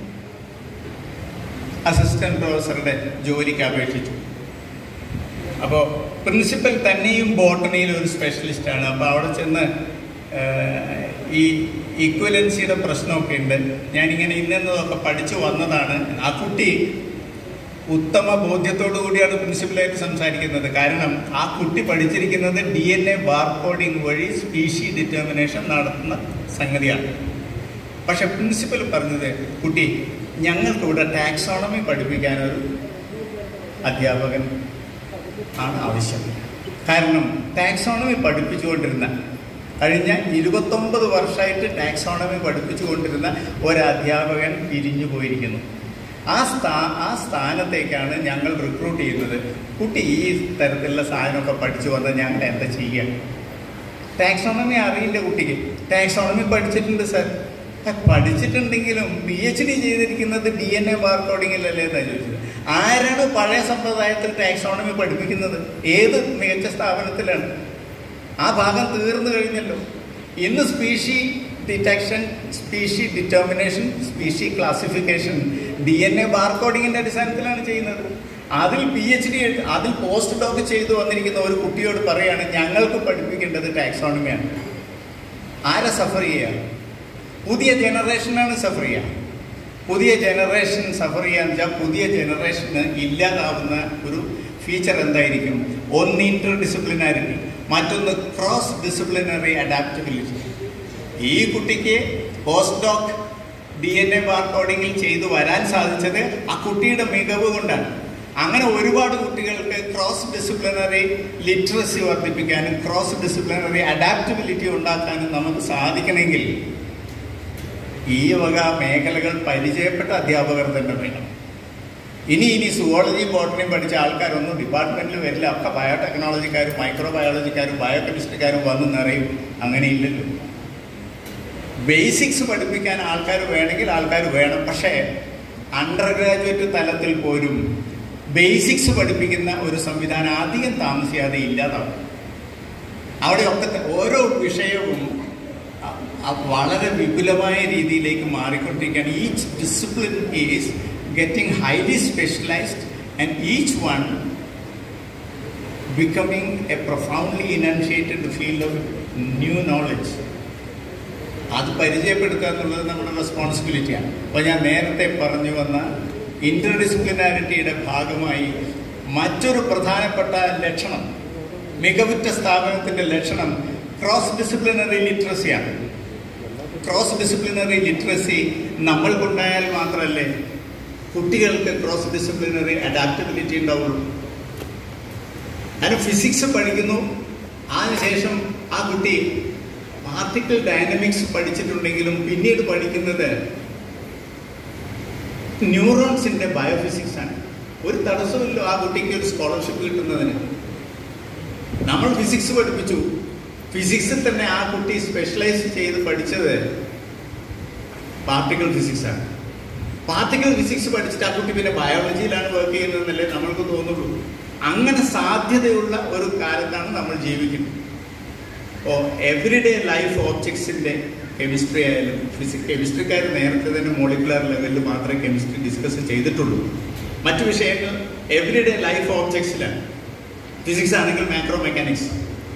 അസിസ്റ്റന്റ് പ്രൊഫസറുടെ ജോലിക്ക് അപേക്ഷിച്ചു അപ്പോൾ പ്രിൻസിപ്പൽ തന്നെയും ബോട്ടണിയിൽ ഒരു സ്പെഷ്യലിസ്റ്റ് ആണ് അപ്പോൾ അവിടെ ചെന്ന് ഏഹ്, ഈ ഈക്വലൻസിയുടെ പ്രശ്നമൊക്കെ ഉണ്ട് ഞാനിങ്ങനെ ഇന്നതൊക്കെ പഠിച്ചു വന്നതാണ് ആ കുട്ടി ഉത്തമ ബോധ്യത്തോടു കൂടിയാണ് പ്രിൻസിപ്പലായിട്ട് സംസാരിക്കുന്നത് കാരണം ആ കുട്ടി പഠിച്ചിരിക്കുന്നത് ഡി എൻ എ ബാർകോഡിംഗ് വഴി സ്പീഷി ഡിറ്റർമിനേഷൻ നടത്തുന്ന സംഗതിയാണ് പക്ഷെ പ്രിൻസിപ്പൽ പറഞ്ഞത് കുട്ടി ഞങ്ങൾക്കിവിടെ ടാക്സോണമി പഠിപ്പിക്കാനൊരു അധ്യാപകൻ ആണ് ആവശ്യം കാരണം ടാക്സോണമി പഠിപ്പിച്ചുകൊണ്ടിരുന്ന കഴിഞ്ഞ ഇരുപത്തൊമ്പത് വർഷമായിട്ട് ടാക്സോണമി പഠിപ്പിച്ചു കൊണ്ടിരുന്ന ഒരു അധ്യാപകൻ പിരിഞ്ഞു പോയിരിക്കുന്നു ആ സ്ഥാ ആ സ്ഥാനത്തേക്കാണ് ഞങ്ങൾ റിക്രൂട്ട് ചെയ്യുന്നത് കുട്ടി ഈ തരത്തിലുള്ള സാധനമൊക്കെ പഠിച്ചു വന്നാൽ ഞങ്ങൾ എന്താ ചെയ്യുക ടാക്സോണമി അറിയില്ല കുട്ടിക്ക് ടാക്സോണമി പഠിച്ചിട്ടുണ്ട് സാർ ആ, പഠിച്ചിട്ടുണ്ടെങ്കിലും പി എച്ച് ഡി ചെയ്തിരിക്കുന്നത് ഡി എൻ എ ബാർകോഡിങ്ങിലല്ലേ എന്നാണ് ചോദിച്ചത് ആരാണ് പഴയ സമ്പ്രദായത്തിൽ ടാക്സോണമി പഠിപ്പിക്കുന്നത് ഏത് മികച്ച സ്ഥാപനത്തിലാണ് ആ ഭാഗം തീർന്നു കഴിഞ്ഞല്ലോ ഇന്ന് species detection species determination species classification D N A ബാർകോഡിങ്ങിന്റെ അടിസ്ഥാനത്തിലാണ് ചെയ്യുന്നത് അതിൽ പി എച്ച് ഡി അതിൽ പോസ്റ്റ് ഡോക്ക് ചെയ്തു വന്നിരിക്കുന്ന ഒരു കുട്ടിയോട് പറയാണ് ഞങ്ങൾക്ക് പഠിപ്പിക്കേണ്ടത് ടാക്സോണമിയാണ് ആരെ സഫർ ചെയ്യുക പുതിയ ജനറേഷനാണ് സഫർ ചെയ്യുക പുതിയ ജനറേഷൻ സഫർ ചെയ്യാന്ന് വെച്ചാൽ പുതിയ ജനറേഷന് ഇല്ലാതാവുന്ന ഒരു ഫീച്ചർ എന്തായിരിക്കും ഒന്ന് ഇന്റർ ഡിസിപ്ലിനാരിറ്റി മറ്റൊന്ന് ക്രോസ് ഡിസിപ്ലിനറി അഡാപ്റ്റബിലിറ്റി ഈ കുട്ടിക്ക് post doc D N A ബാർകോഡിങ്ങിൽ ചെയ്തു വരാൻ സാധിച്ചത് ആ കുട്ടിയുടെ മികവ് കൊണ്ടാണ് അങ്ങനെ ഒരുപാട് കുട്ടികൾക്ക് ക്രോസ് ഡിസിപ്ലിനറി ലിറ്ററസി വർദ്ധിപ്പിക്കാനും ക്രോസ് ഡിസിപ്ലിനറി അഡാപ്റ്റബിലിറ്റി ഉണ്ടാക്കാനും നമുക്ക് സാധിക്കണമെങ്കിൽ ഈ വക മേഖലകൾ പരിചയപ്പെട്ട അധ്യാപകർ തന്നെ വേണം ഇനി ഇനി സുവോളജി ബോട്ടണിയും പഠിച്ച ആൾക്കാരൊന്നും ഡിപ്പാർട്ട്മെന്റിൽ വരില്ല ഒക്കെ ബയോടെക്നോളജിക്കാരും മൈക്രോ ബയോളജിക്കാരും ബയോകെമിസ്ട്രിക്കാരും വന്ന് നിറയും അങ്ങനെയില്ലല്ലോ ബേസിക്സ് പഠിപ്പിക്കാൻ ആൾക്കാർ വേണമെങ്കിൽ ആൾക്കാർ വേണം പക്ഷേ അണ്ടർ ഗ്രാജുവേറ്റ് തലത്തിൽ പോലും ബേസിക്സ് പഠിപ്പിക്കുന്ന ഒരു സംവിധാനം അധികം താമസിയാതെ ഇല്ലാതാവും അവിടെയൊക്കെ ത- ഓരോ വിഷയവും അ- അ- വളരെ വിപുലമായ രീതിയിലേക്ക് മാറിക്കൊണ്ടിരിക്കുകയാണ് each discipline is getting highly specialised and each one becoming a profoundly enunciated field of new knowledge അത് പരിചയപ്പെടുത്തുക എന്നുള്ളത് നമ്മുടെ റെസ്പോൺസിബിലിറ്റിയാണ് അപ്പോൾ ഞാൻ നേരത്തെ പറഞ്ഞു വന്ന ഇന്റർ ഡിസിപ്ലിനാരിറ്റിയുടെ ഭാഗമായി മറ്റൊരു പ്രധാനപ്പെട്ട ലക്ഷണം മികവുറ്റ സ്ഥാപനത്തിന്റെ ലക്ഷണം ക്രോസ് ഡിസിപ്ലിനറി ലിറ്ററസിയാണ് ക്രോസ് ഡിസിപ്ലിനറി ലിറ്ററസി നമ്മൾക്കുണ്ടായാൽ മാത്രമല്ലേ കുട്ടികൾക്ക് ക്രോസ് ഡിസിപ്ലിനറി അഡാപ്റ്റബിലിറ്റി ഉണ്ടാവുള്ളൂ അതിന് ഫിസിക്സ് പഠിക്കുന്നു അതിനുശേഷം ആ കുട്ടി പാർട്ടിക്കിൾ ഡൈനമിക്സ് പഠിച്ചിട്ടുണ്ടെങ്കിലും പിന്നീട് പഠിക്കുന്നത് ന്യൂറോൺസിന്റെ ബയോഫിസിക്സ് ആണ് ഒരു തടസ്സമില്ല ആ കുട്ടിക്ക് ഒരു സ്കോളർഷിപ്പ് കിട്ടുന്നതിന് നമ്മൾ ഫിസിക്സ് പഠിപ്പിച്ചു ഫിസിക്സിൽ തന്നെ ആ കുട്ടി സ്പെഷ്യലൈസ് ചെയ്ത് പഠിച്ചത് പാർട്ടിക്കിൾ ഫിസിക്സ് ആണ് പാർട്ടിക്കിൾ ഫിസിക്സ് പഠിച്ചിട്ട് ആ കുട്ടി പിന്നെ ബയോളജിയിലാണ് വർക്ക് ചെയ്യുന്നതെന്നല്ലേ നമ്മൾക്ക് തോന്നുള്ളൂ അങ്ങനെ സാധ്യതയുള്ള ഒരു കാലത്താണ് നമ്മൾ ജീവിക്കുന്നത് ഓ എവറിഡേ ലൈഫ് ഓബ്ജക്ട്സിന്റെ കെമിസ്ട്രി ആയാലും ഫിസിക്സ് കെമിസ്ട്രിക്കാർ നേരത്തെ തന്നെ മോളിക്കുലർ ലെവലിൽ മാത്രമേ കെമിസ്ട്രി ഡിസ്കസ് ചെയ്തിട്ടുള്ളൂ മറ്റു വിഷയങ്ങൾ എവറിഡേ ലൈഫ് ഓബ്ജക്ട്സിലാണ് ഫിസിക്സ് ആണെങ്കിൽ മാക്രോ മെക്കാനിക്സ്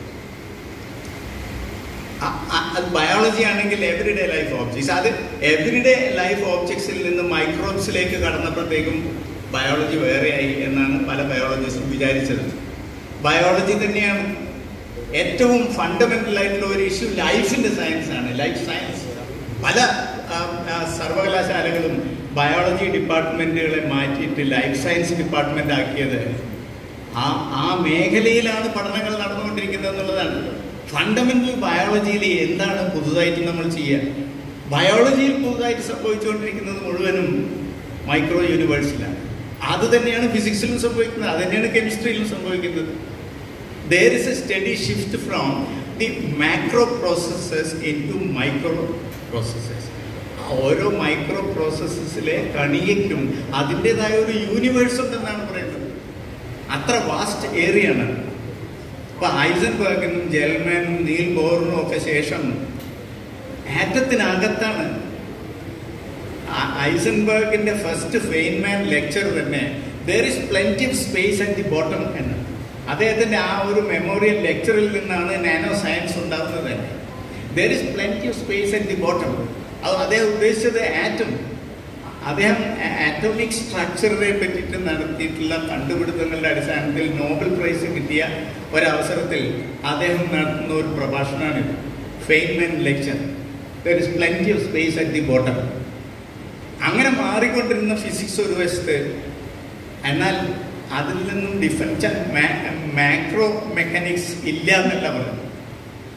അത് ബയോളജി ആണെങ്കിൽ എവറിഡേ ലൈഫ് ഓബ്ജക്ട്സ് അത് എവറിഡേ ലൈഫ് ഓബ്ജക്ട്സിൽ നിന്ന് മൈക്രോബ്സിലേക്ക് കടന്നപ്പോഴത്തേക്കും ബയോളജി വേറെയായി എന്നാണ് പല ബയോളജിസ്റ്റും വിചാരിച്ചത് ബയോളജി തന്നെയാണ് ഏറ്റവും ഫണ്ടമെന്റൽ ആയിട്ടുള്ള ഒരു ഇഷ്യൂ ലൈഫിന്റെ സയൻസ് ആണ് ലൈഫ് സയൻസ് പല ആ, ആ, സർവകലാശാലകളും ബയോളജി ഡിപ്പാർട്ട്മെന്റുകളെ മാറ്റിയിട്ട് ലൈഫ് സയൻസ് ഡിപ്പാർട്ട്മെന്റ് ആക്കിയത് ആ ആ മേഖലയിലാണ് പഠനങ്ങൾ നടന്നുകൊണ്ടിരിക്കുന്നത് എന്നുള്ളതാണ് ഫണ്ടമെന്റൽ ബയോളജിയിൽ എന്താണ് പുതുതായിട്ട് നമ്മൾ ചെയ്യുക ബയോളജിയിൽ പുതുതായിട്ട് സംഭവിച്ചുകൊണ്ടിരിക്കുന്നത് മുഴുവനും മൈക്രോ യൂണിവേഴ്സിലാണ് അത് തന്നെയാണ് ഫിസിക്സിലും സംഭവിക്കുന്നത് അത് തന്നെയാണ് കെമിസ്ട്രിയിലും സംഭവിക്കുന്നത് there is a steady shift from the macro processes into micro processes ഓരോ മൈക്രോ പ്രോസസ്സസിലെ കണിയയ്ക്കും അതിൻ്റെതായ ഒരു യൂണിവേഴ്സ് ഉണ്ടെന്നാണ് പറയുന്നത് അത്ര വാസ്റ്റ് ഏരിയ ആണ് ഇപ്പൊ ഐസൻബർഗിനും ജെൽമാനും നീൽ ബോറിനും ഒക്കെ ശേഷം ആറ്റത്തിനകത്താണ് ആ- ഐസൻബർഗിന്റെ ഫസ്റ്റ് ഫെയിൻമാൻ ലെക്ചർ തന്നെ there is plenty of space at the bottom എന്ന് അദ്ദേഹത്തിന്റെ ആ ഒരു മെമ്മോറിയൽ ലെക്ചറിൽ നിന്നാണ് നാനോ സയൻസ് ഉണ്ടാകുന്നത് തന്നെ there is plenty of space at the bottom അത് അദ്ദേഹം ഉദ്ദേശിച്ചത് ആറ്റം അദ്ദേഹം ആറ്റോമിക് സ്ട്രക്ചറിനെ പറ്റിയിട്ട് നടത്തിയിട്ടുള്ള കണ്ടുപിടുത്തങ്ങളുടെ അടിസ്ഥാനത്തിൽ നോബൽ പ്രൈസ് കിട്ടിയ ഒരവസരത്തിൽ അദ്ദേഹം നടത്തുന്ന ഒരു പ്രഭാഷണമാണിത് Feynman lecture there is plenty of space at the bottom അങ്ങനെ മാറിക്കൊണ്ടിരുന്ന ഫിസിക്സ് ഒരു വശത്ത് എന്നാൽ അതിൽ നിന്നും ഡിഫറൻസ് മാക്രോ മെക്കാനിക്സ് ഇല്ല എന്നല്ല പറഞ്ഞു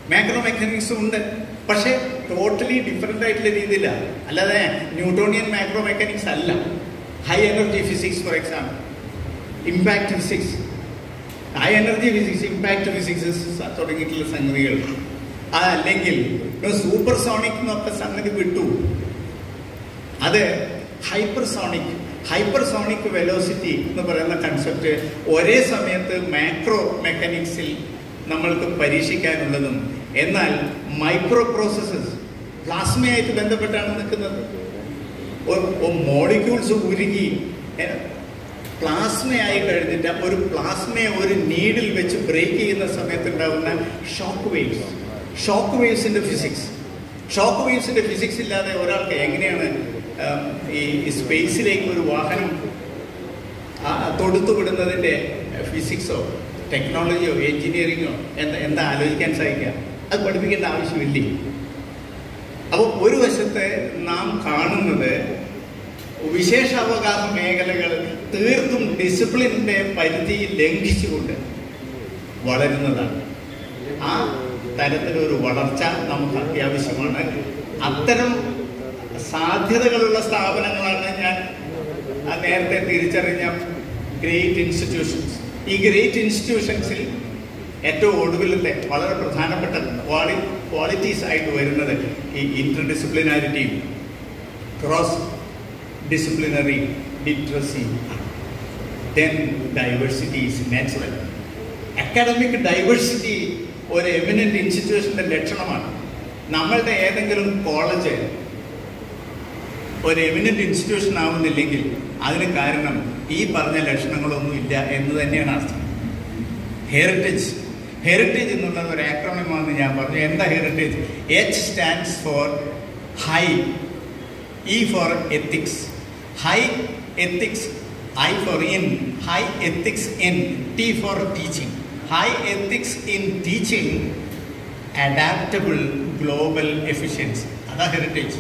മാക്രോ മെക്കാനിക്സും ഉണ്ട് പക്ഷേ ടോട്ടലി ഡിഫറെൻ്റ് ആയിട്ടുള്ള രീതിയിലാണ് അല്ലാതെ ന്യൂട്ടോണിയൻ മാക്രോ മെക്കാനിക്സ് അല്ല high energy physics for example impact physics high energy physics impact physics തുടങ്ങിയിട്ടുള്ള സംഗതികൾ അതല്ലെങ്കിൽ സൂപ്പർ സോണിക് എന്നൊക്കെ സംഗതി വിട്ടു അത് ഹൈപ്പർസോണിക് ഹൈപ്പർസോണിക് വെലോസിറ്റി എന്ന് പറയുന്ന കൺസെപ്റ്റ് ഒരേ സമയത്ത് മാക്രോ മെക്കാനിക്സിൽ നമ്മൾക്ക് പരീക്ഷിക്കാനുള്ളതും എന്നാൽ മൈക്രോ പ്രോസസ്സസ് പ്ലാസ്മയായിട്ട് ബന്ധപ്പെട്ടാണ് നിൽക്കുന്നത് മോളിക്യൂൾസ് ഉരുകി പ്ലാസ്മയായി കഴിഞ്ഞിട്ട് ഒരു പ്ലാസ്മയെ ഒരു നീഡിൽ വെച്ച് ബ്രേക്ക് ചെയ്യുന്ന സമയത്ത് ഉണ്ടാകുന്ന ഷോക്ക് വേവ്സ് ഷോക്ക് വേവ്സിന്റെ ഫിസിക്സ് ഷോക്ക് വേവ്സിന്റെ ഫിസിക്സ് ഇല്ലാതെ ഒരാൾക്ക് എങ്ങനെയാണ് ഉം, ഈ സ്പേസിലേക്ക് ഒരു വാഹനം ആ, തൊടുത്തു വിടുന്നതിന്റെ ഫിസിക്സോ ടെക്നോളജിയോ എഞ്ചിനീയറിങ്ങോ എന്താ എന്താ ആലോചിക്കാൻ സാധിക്കുക അത് പഠിപ്പിക്കേണ്ട ആവശ്യമില്ലേ അപ്പോൾ ഒരു വശത്ത് നാം കാണുന്നത് വിശേഷാവകാശ മേഖലകൾ തീർത്തും ഡിസിപ്ലിൻ്റെ പരിധി ലംഘിച്ചുകൊണ്ട് വളരുന്നതാണ് ആ തരത്തിലൊരു വളർച്ച നമുക്ക് അത്യാവശ്യമാണ് അത്തരം സാധ്യതകളുള്ള സ്ഥാപനങ്ങളാണ് ഞാൻ ആ നേരത്തെ തിരിച്ചറിഞ്ഞ ഗ്രേറ്റ് ഇൻസ്റ്റിറ്റ്യൂഷൻസ് ഈ ഗ്രേറ്റ് ഇൻസ്റ്റിറ്റ്യൂഷൻസിൽ ഏറ്റവും ഒടുവിലത്തെ വളരെ പ്രധാനപ്പെട്ട ക്വാളി ക്വാളിറ്റീസ് ആയിട്ട് വരുന്നത് ഈ ഇന്റർ ഡിസിപ്ലിനാരിറ്റിയും cross disciplinary literacy then diversity is natural academic diversity ഒരു എമിനന്റ് ഇൻസ്റ്റിറ്റ്യൂഷന്റെ ലക്ഷണമാണ് നമ്മളുടെ ഏതെങ്കിലും കോളേജ് ഒരു എമിനന്റ് ഇൻസ്റ്റിറ്റ്യൂഷൻ ആവുന്നില്ലെങ്കിൽ അതിന് കാരണം ഈ പറഞ്ഞ ലക്ഷണങ്ങളൊന്നും ഇല്ല എന്ന് തന്നെയാണ് അർത്ഥം ഹെറിറ്റേജ് ഹെറിറ്റേജ് എന്നുള്ളത് ഒരു ആക്രമണമാണെന്ന് ഞാൻ പറഞ്ഞു എന്താ heritage H stands for high E for ethics high ethics I for in high ethics in T for teaching high ethics in teaching adaptable global efficiency അതാ ഹെറിറ്റേജ്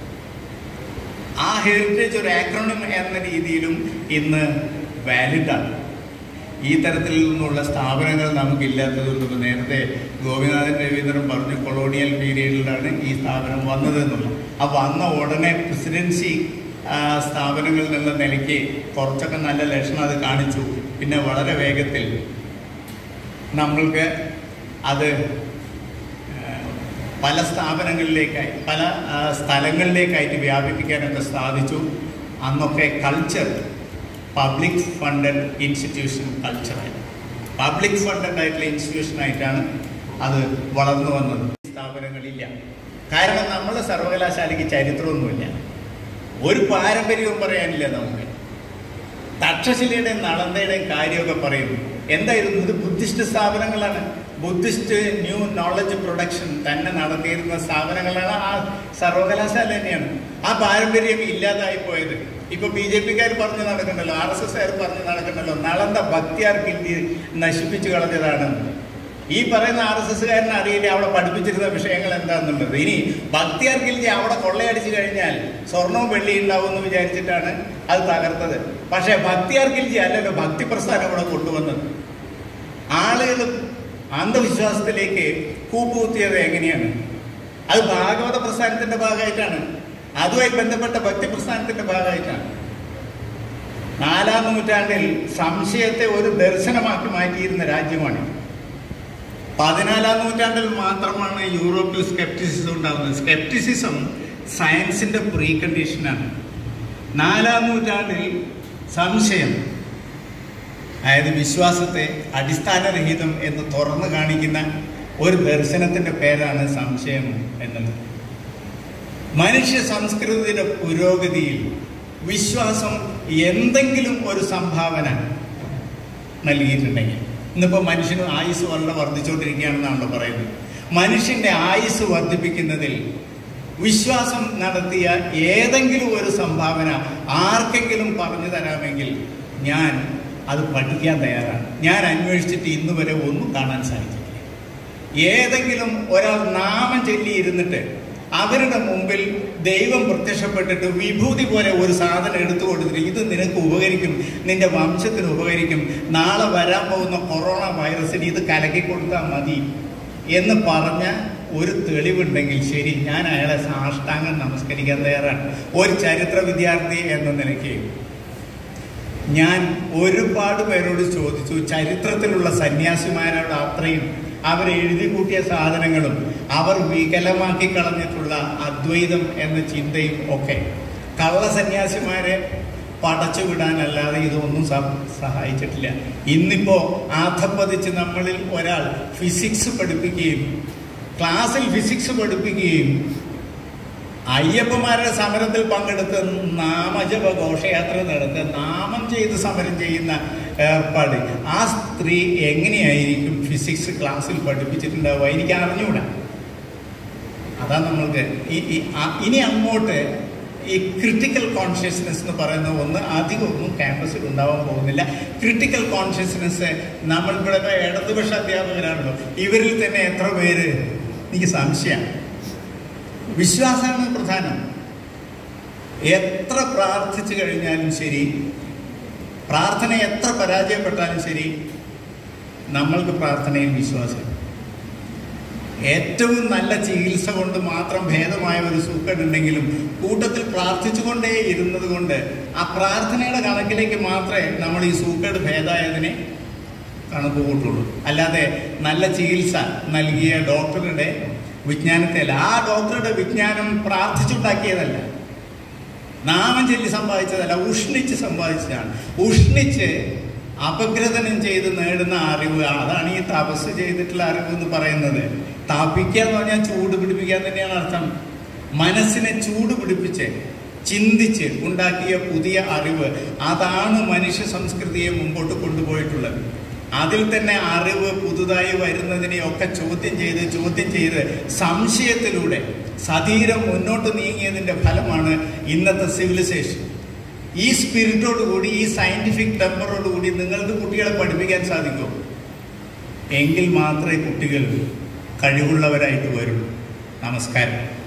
ആ ഹെറിറ്റേജ് ഒരു ആക്രോണിം എന്ന രീതിയിലും ഇന്ന് വാലിഡാണ് ഈ തരത്തിൽ നിന്നുള്ള സ്ഥാപനങ്ങൾ നമുക്കില്ലാത്തതുകൊണ്ട് ഇപ്പൊ നേരത്തെ ഗോപിനാഥൻ രവീന്ദ്രൻ പറഞ്ഞു കൊളോണിയൽ പീരീഡിലാണ് ഈ സ്ഥാപനം വന്നത് എന്നുള്ളത് ആ വന്ന ഉടനെ പ്രസിഡൻസി ആ, സ്ഥാപനങ്ങൾ എന്നുള്ള നിലയ്ക്ക് കുറച്ചൊക്കെ നല്ല ലക്ഷണം അത് കാണിച്ചു പിന്നെ വളരെ വേഗത്തിൽ നമ്മൾക്ക് അത് പല സ്ഥാപനങ്ങളിലേക്കായി പല ആ, സ്ഥലങ്ങളിലേക്കായിട്ട് വ്യാപിപ്പിക്കാനൊക്കെ സാധിച്ചു അന്നൊക്കെ കൾച്ചർ പബ്ലിക് ഫണ്ടഡ് ഇൻസ്റ്റിറ്റ്യൂഷൻ കൾച്ചറായി പബ്ലിക് ഫണ്ടഡ് ആയിട്ടുള്ള ഇൻസ്റ്റിറ്റ്യൂഷനായിട്ടാണ് അത് വളർന്നു വന്നത് സ്ഥാപനങ്ങളില്ല കാരണം നമ്മളെ സർവകലാശാലയ്ക്ക് ചരിത്രമൊന്നുമില്ല ഒരു പാരമ്പര്യവും പറയാനില്ല നമുക്ക് തക്ഷശിലയുടെയും നളന്തയുടെയും കാര്യമൊക്കെ പറയുന്നു എന്തായിരുന്നു ഇത് ബുദ്ധിസ്റ്റ് സ്ഥാപനങ്ങളാണ് ബുദ്ധിസ്റ്റ് ന്യൂ നോളജ് പ്രൊഡക്ഷൻ തന്നെ നടത്തിയിരുന്ന സ്ഥാപനങ്ങളാണ് ആ സർവകലാശാല തന്നെയാണ് ആ പാരമ്പര്യം ഇല്ലാതായി പോയത് ഇപ്പൊ ബി ജെ പിക്കാർ പറഞ്ഞു നടക്കണ്ടല്ലോ ആർ എസ് എസ് പറഞ്ഞു നടക്കണ്ടല്ലോ നളന്ത ഭക്തിയാർ കിണ്ടി നശിപ്പിച്ചു കളഞ്ഞതാണെന്ന് ഈ പറയുന്ന ആർ എസ് എസ്സുകാരന് അറിയില്ല അവിടെ പഠിപ്പിച്ചിരുന്ന വിഷയങ്ങൾ എന്താണെന്നുള്ളത് ഇനി ഭക്തിയാർ കിൽജി അവിടെ കൊള്ളയടിച്ചു കഴിഞ്ഞാൽ സ്വർണവും വെള്ളിയും ഉണ്ടാവും എന്ന് വിചാരിച്ചിട്ടാണ് അത് തകർത്തത് പക്ഷേ ഭക്തിയാർ കിൽജി അല്ലല്ലോ ഭക്തി പ്രസ്ഥാനം ഇവിടെ കൊണ്ടുവന്നത് ആളുകൾ അന്ധവിശ്വാസത്തിലേക്ക് കൂപ്പുകുത്തിയത് എങ്ങനെയാണ് അത് ഭാഗവത പ്രസ്ഥാനത്തിന്റെ ഭാഗമായിട്ടാണ് അതുമായി ബന്ധപ്പെട്ട ഭക്തി പ്രസ്ഥാനത്തിന്റെ ഭാഗമായിട്ടാണ് നാലാം നൂറ്റാണ്ടിൽ സംശയത്തെ ഒരു ദർശനമാക്കി മാറ്റിയിരുന്ന രാജ്യമാണ് പതിനാലാം നൂറ്റാണ്ടിൽ മാത്രമാണ് യൂറോപ്പിൽ സ്കെപ്റ്റിസിസം ഉണ്ടാകുന്നത് സ്കെപ്റ്റിസിസം സയൻസിന്റെ പ്രീ കണ്ടീഷനാണ് നാലാം നൂറ്റാണ്ടിൽ സംശയം അതായത് വിശ്വാസത്തെ അടിസ്ഥാനരഹിതം എന്ന് തുറന്നു കാണിക്കുന്ന ഒരു ദർശനത്തിന്റെ പേരാണ് സംശയം എന്നുള്ളത് മനുഷ്യ സംസ്കൃതിയുടെ പുരോഗതിയിൽ വിശ്വാസം എന്തെങ്കിലും ഒരു സംഭാവന നൽകിയിട്ടുണ്ടെങ്കിൽ ഇന്നിപ്പോൾ മനുഷ്യന് ആയുസ് വളരെ വർദ്ധിച്ചുകൊണ്ടിരിക്കുകയാണെന്നാണല്ലോ പറയുന്നത് മനുഷ്യന്റെ ആയുസ് വർദ്ധിപ്പിക്കുന്നതിൽ വിശ്വാസം നടത്തിയ ഏതെങ്കിലും ഒരു സംഭാവന ആർക്കെങ്കിലും പറഞ്ഞു തരാമെങ്കിൽ ഞാൻ അത് പഠിക്കാൻ തയ്യാറാണ് ഞാൻ അന്വേഷിച്ചിട്ട് ഇന്ന് വരെ ഒന്നും കാണാൻ സാധിച്ചിട്ടില്ല ഏതെങ്കിലും ഒരാൾ നാമം ചൊല്ലിയിരുന്നിട്ട് അവരുടെ മുമ്പിൽ ദൈവം പ്രത്യക്ഷപ്പെട്ടിട്ട് വിഭൂതി പോലെ ഒരു സാധനം എടുത്തു കൊടുത്തിട്ട് ഇത് നിനക്ക് ഉപകരിക്കും നിന്റെ വംശത്തിന് ഉപകരിക്കും നാളെ വരാൻ പോകുന്ന കൊറോണ വൈറസിന് ഇത് കലക്കി കൊടുത്താൽ മതി എന്ന് പറഞ്ഞ ഒരു തെളിവുണ്ടെങ്കിൽ ശരി ഞാൻ അയാളെ സാഷ്ടാംഗം നമസ്കരിക്കാൻ തയ്യാറാണ് ഒരു ചരിത്ര വിദ്യാർത്ഥി എന്ന നിലയ്ക്ക് ഞാൻ ഒരുപാട് പേരോട് ചോദിച്ചു ചരിത്രത്തിലുള്ള സന്യാസിമാരോട് അത്രയും അവർ എഴുതി കൂട്ടിയ സാധനങ്ങളും അവർ വികലമാക്കി കളഞ്ഞിട്ടുള്ള അദ്വൈതം എന്ന ചിന്തയും ഒക്കെ കള്ള സന്യാസിമാരെ പടച്ചു വിടാനല്ലാതെ ഇതൊന്നും സ- സഹായിച്ചിട്ടില്ല ഇന്നിപ്പോ ആധപ്പതിച്ച് നമ്മളിൽ ഒരാൾ ഫിസിക്സ് പഠിപ്പിക്കുകയും ക്ലാസ്സിൽ ഫിസിക്സ് പഠിപ്പിക്കുകയും അയ്യപ്പന്മാരുടെ സമരത്തിൽ പങ്കെടുത്ത് നാമജപ ഘോഷയാത്ര നടത്ത് നാമം ചെയ്ത് സമരം ചെയ്യുന്ന ഏർപ്പാട് ആ സ്ത്രീ എങ്ങനെയായിരിക്കും ഫിസിക്സ് ക്ലാസ്സിൽ പഠിപ്പിച്ചിട്ടുണ്ടാവുക എനിക്ക് അറിഞ്ഞൂടാ അതാ നമ്മൾക്ക് ഈ ഈ- ആ- ഇനി അങ്ങോട്ട് ഈ ക്രിട്ടിക്കൽ കോൺഷ്യസ്നെസ് എന്ന് പറയുന്ന ഒന്ന് അധികം ഒന്നും ക്യാമ്പസിൽ ഉണ്ടാവാൻ പോകുന്നില്ല ക്രിട്ടിക്കൽ കോൺഷ്യസ്നെസ് നമ്മൾ ഇവിടെ ഇപ്പൊ ഇടതുപക്ഷ അധ്യാപകരാണല്ലോ ഇവരിൽ തന്നെ എത്ര പേര് എനിക്ക് സംശയമാണ് വിശ്വാസമാണ് പ്രധാനം എത്ര പ്രാർത്ഥിച്ചു കഴിഞ്ഞാലും ശരി പ്രാർത്ഥന എത്ര പരാജയപ്പെട്ടാലും ശരി നമ്മൾക്ക് പ്രാർത്ഥനയിൽ വിശ്വാസം ഏറ്റവും നല്ല ചികിത്സ കൊണ്ട് മാത്രം ഭേദമായ ഒരു സൂക്കേടുണ്ടെങ്കിലും കൂട്ടത്തിൽ പ്രാർത്ഥിച്ചുകൊണ്ടേ ഇരുന്നത് കൊണ്ട് ആ പ്രാർത്ഥനയുടെ കണക്കിലേക്ക് മാത്രമേ നമ്മൾ ഈ സൂക്കേട് ഭേദമായതിനെ കണക്ക് കൂട്ടുള്ളൂ അല്ലാതെ നല്ല ചികിത്സ നൽകിയ ഡോക്ടറുടെ വിജ്ഞാനത്തിൽ ആ ഡോക്ടറുടെ വിജ്ഞാനം പ്രാർത്ഥിച്ചുണ്ടാക്കിയതല്ല നാമം ചൊല്ലി സമ്പാദിച്ചതല്ല ഉഷ്ണിച്ച് സമ്പാദിച്ചതാണ് ഉഷ്ണിച്ച് അപഗ്രഥനം ചെയ്ത് നേടുന്ന അറിവ് അതാണ് ഈ തപസ് ചെയ്തിട്ടുള്ള അറിവ് എന്ന് പറയുന്നത് തപിക്കുക എന്ന് പറഞ്ഞാൽ ചൂട് പിടിപ്പിക്കുക എന്ന് തന്നെയാണ് അർത്ഥം മനസ്സിനെ ചൂട് പിടിപ്പിച്ച് ചിന്തിച്ച് ഉണ്ടാക്കിയ പുതിയ അറിവ് അതാണ് മനുഷ്യ സംസ്കൃതിയെ മുമ്പോട്ട് കൊണ്ടുപോയിട്ടുള്ളത് അതിൽ തന്നെ അറിവ് പുതുതായി വരുന്നതിനെയൊക്കെ ചോദ്യം ചെയ്ത് ചോദ്യം ചെയ്ത് സംശയത്തിലൂടെ സധീരം മുന്നോട്ട് നീങ്ങിയതിന്റെ ഫലമാണ് ഇന്നത്തെ സിവിലൈസേഷൻ ഈ സ്പിരിറ്റോടുകൂടി ഈ സയന്റിഫിക് ടെമ്പറോടുകൂടി നിങ്ങൾക്ക് കുട്ടികളെ പഠിപ്പിക്കാൻ സാധിക്കും എങ്കിൽ മാത്രമേ കുട്ടികൾ കഴിവുള്ളവരായിട്ട് വരൂ നമസ്കാരം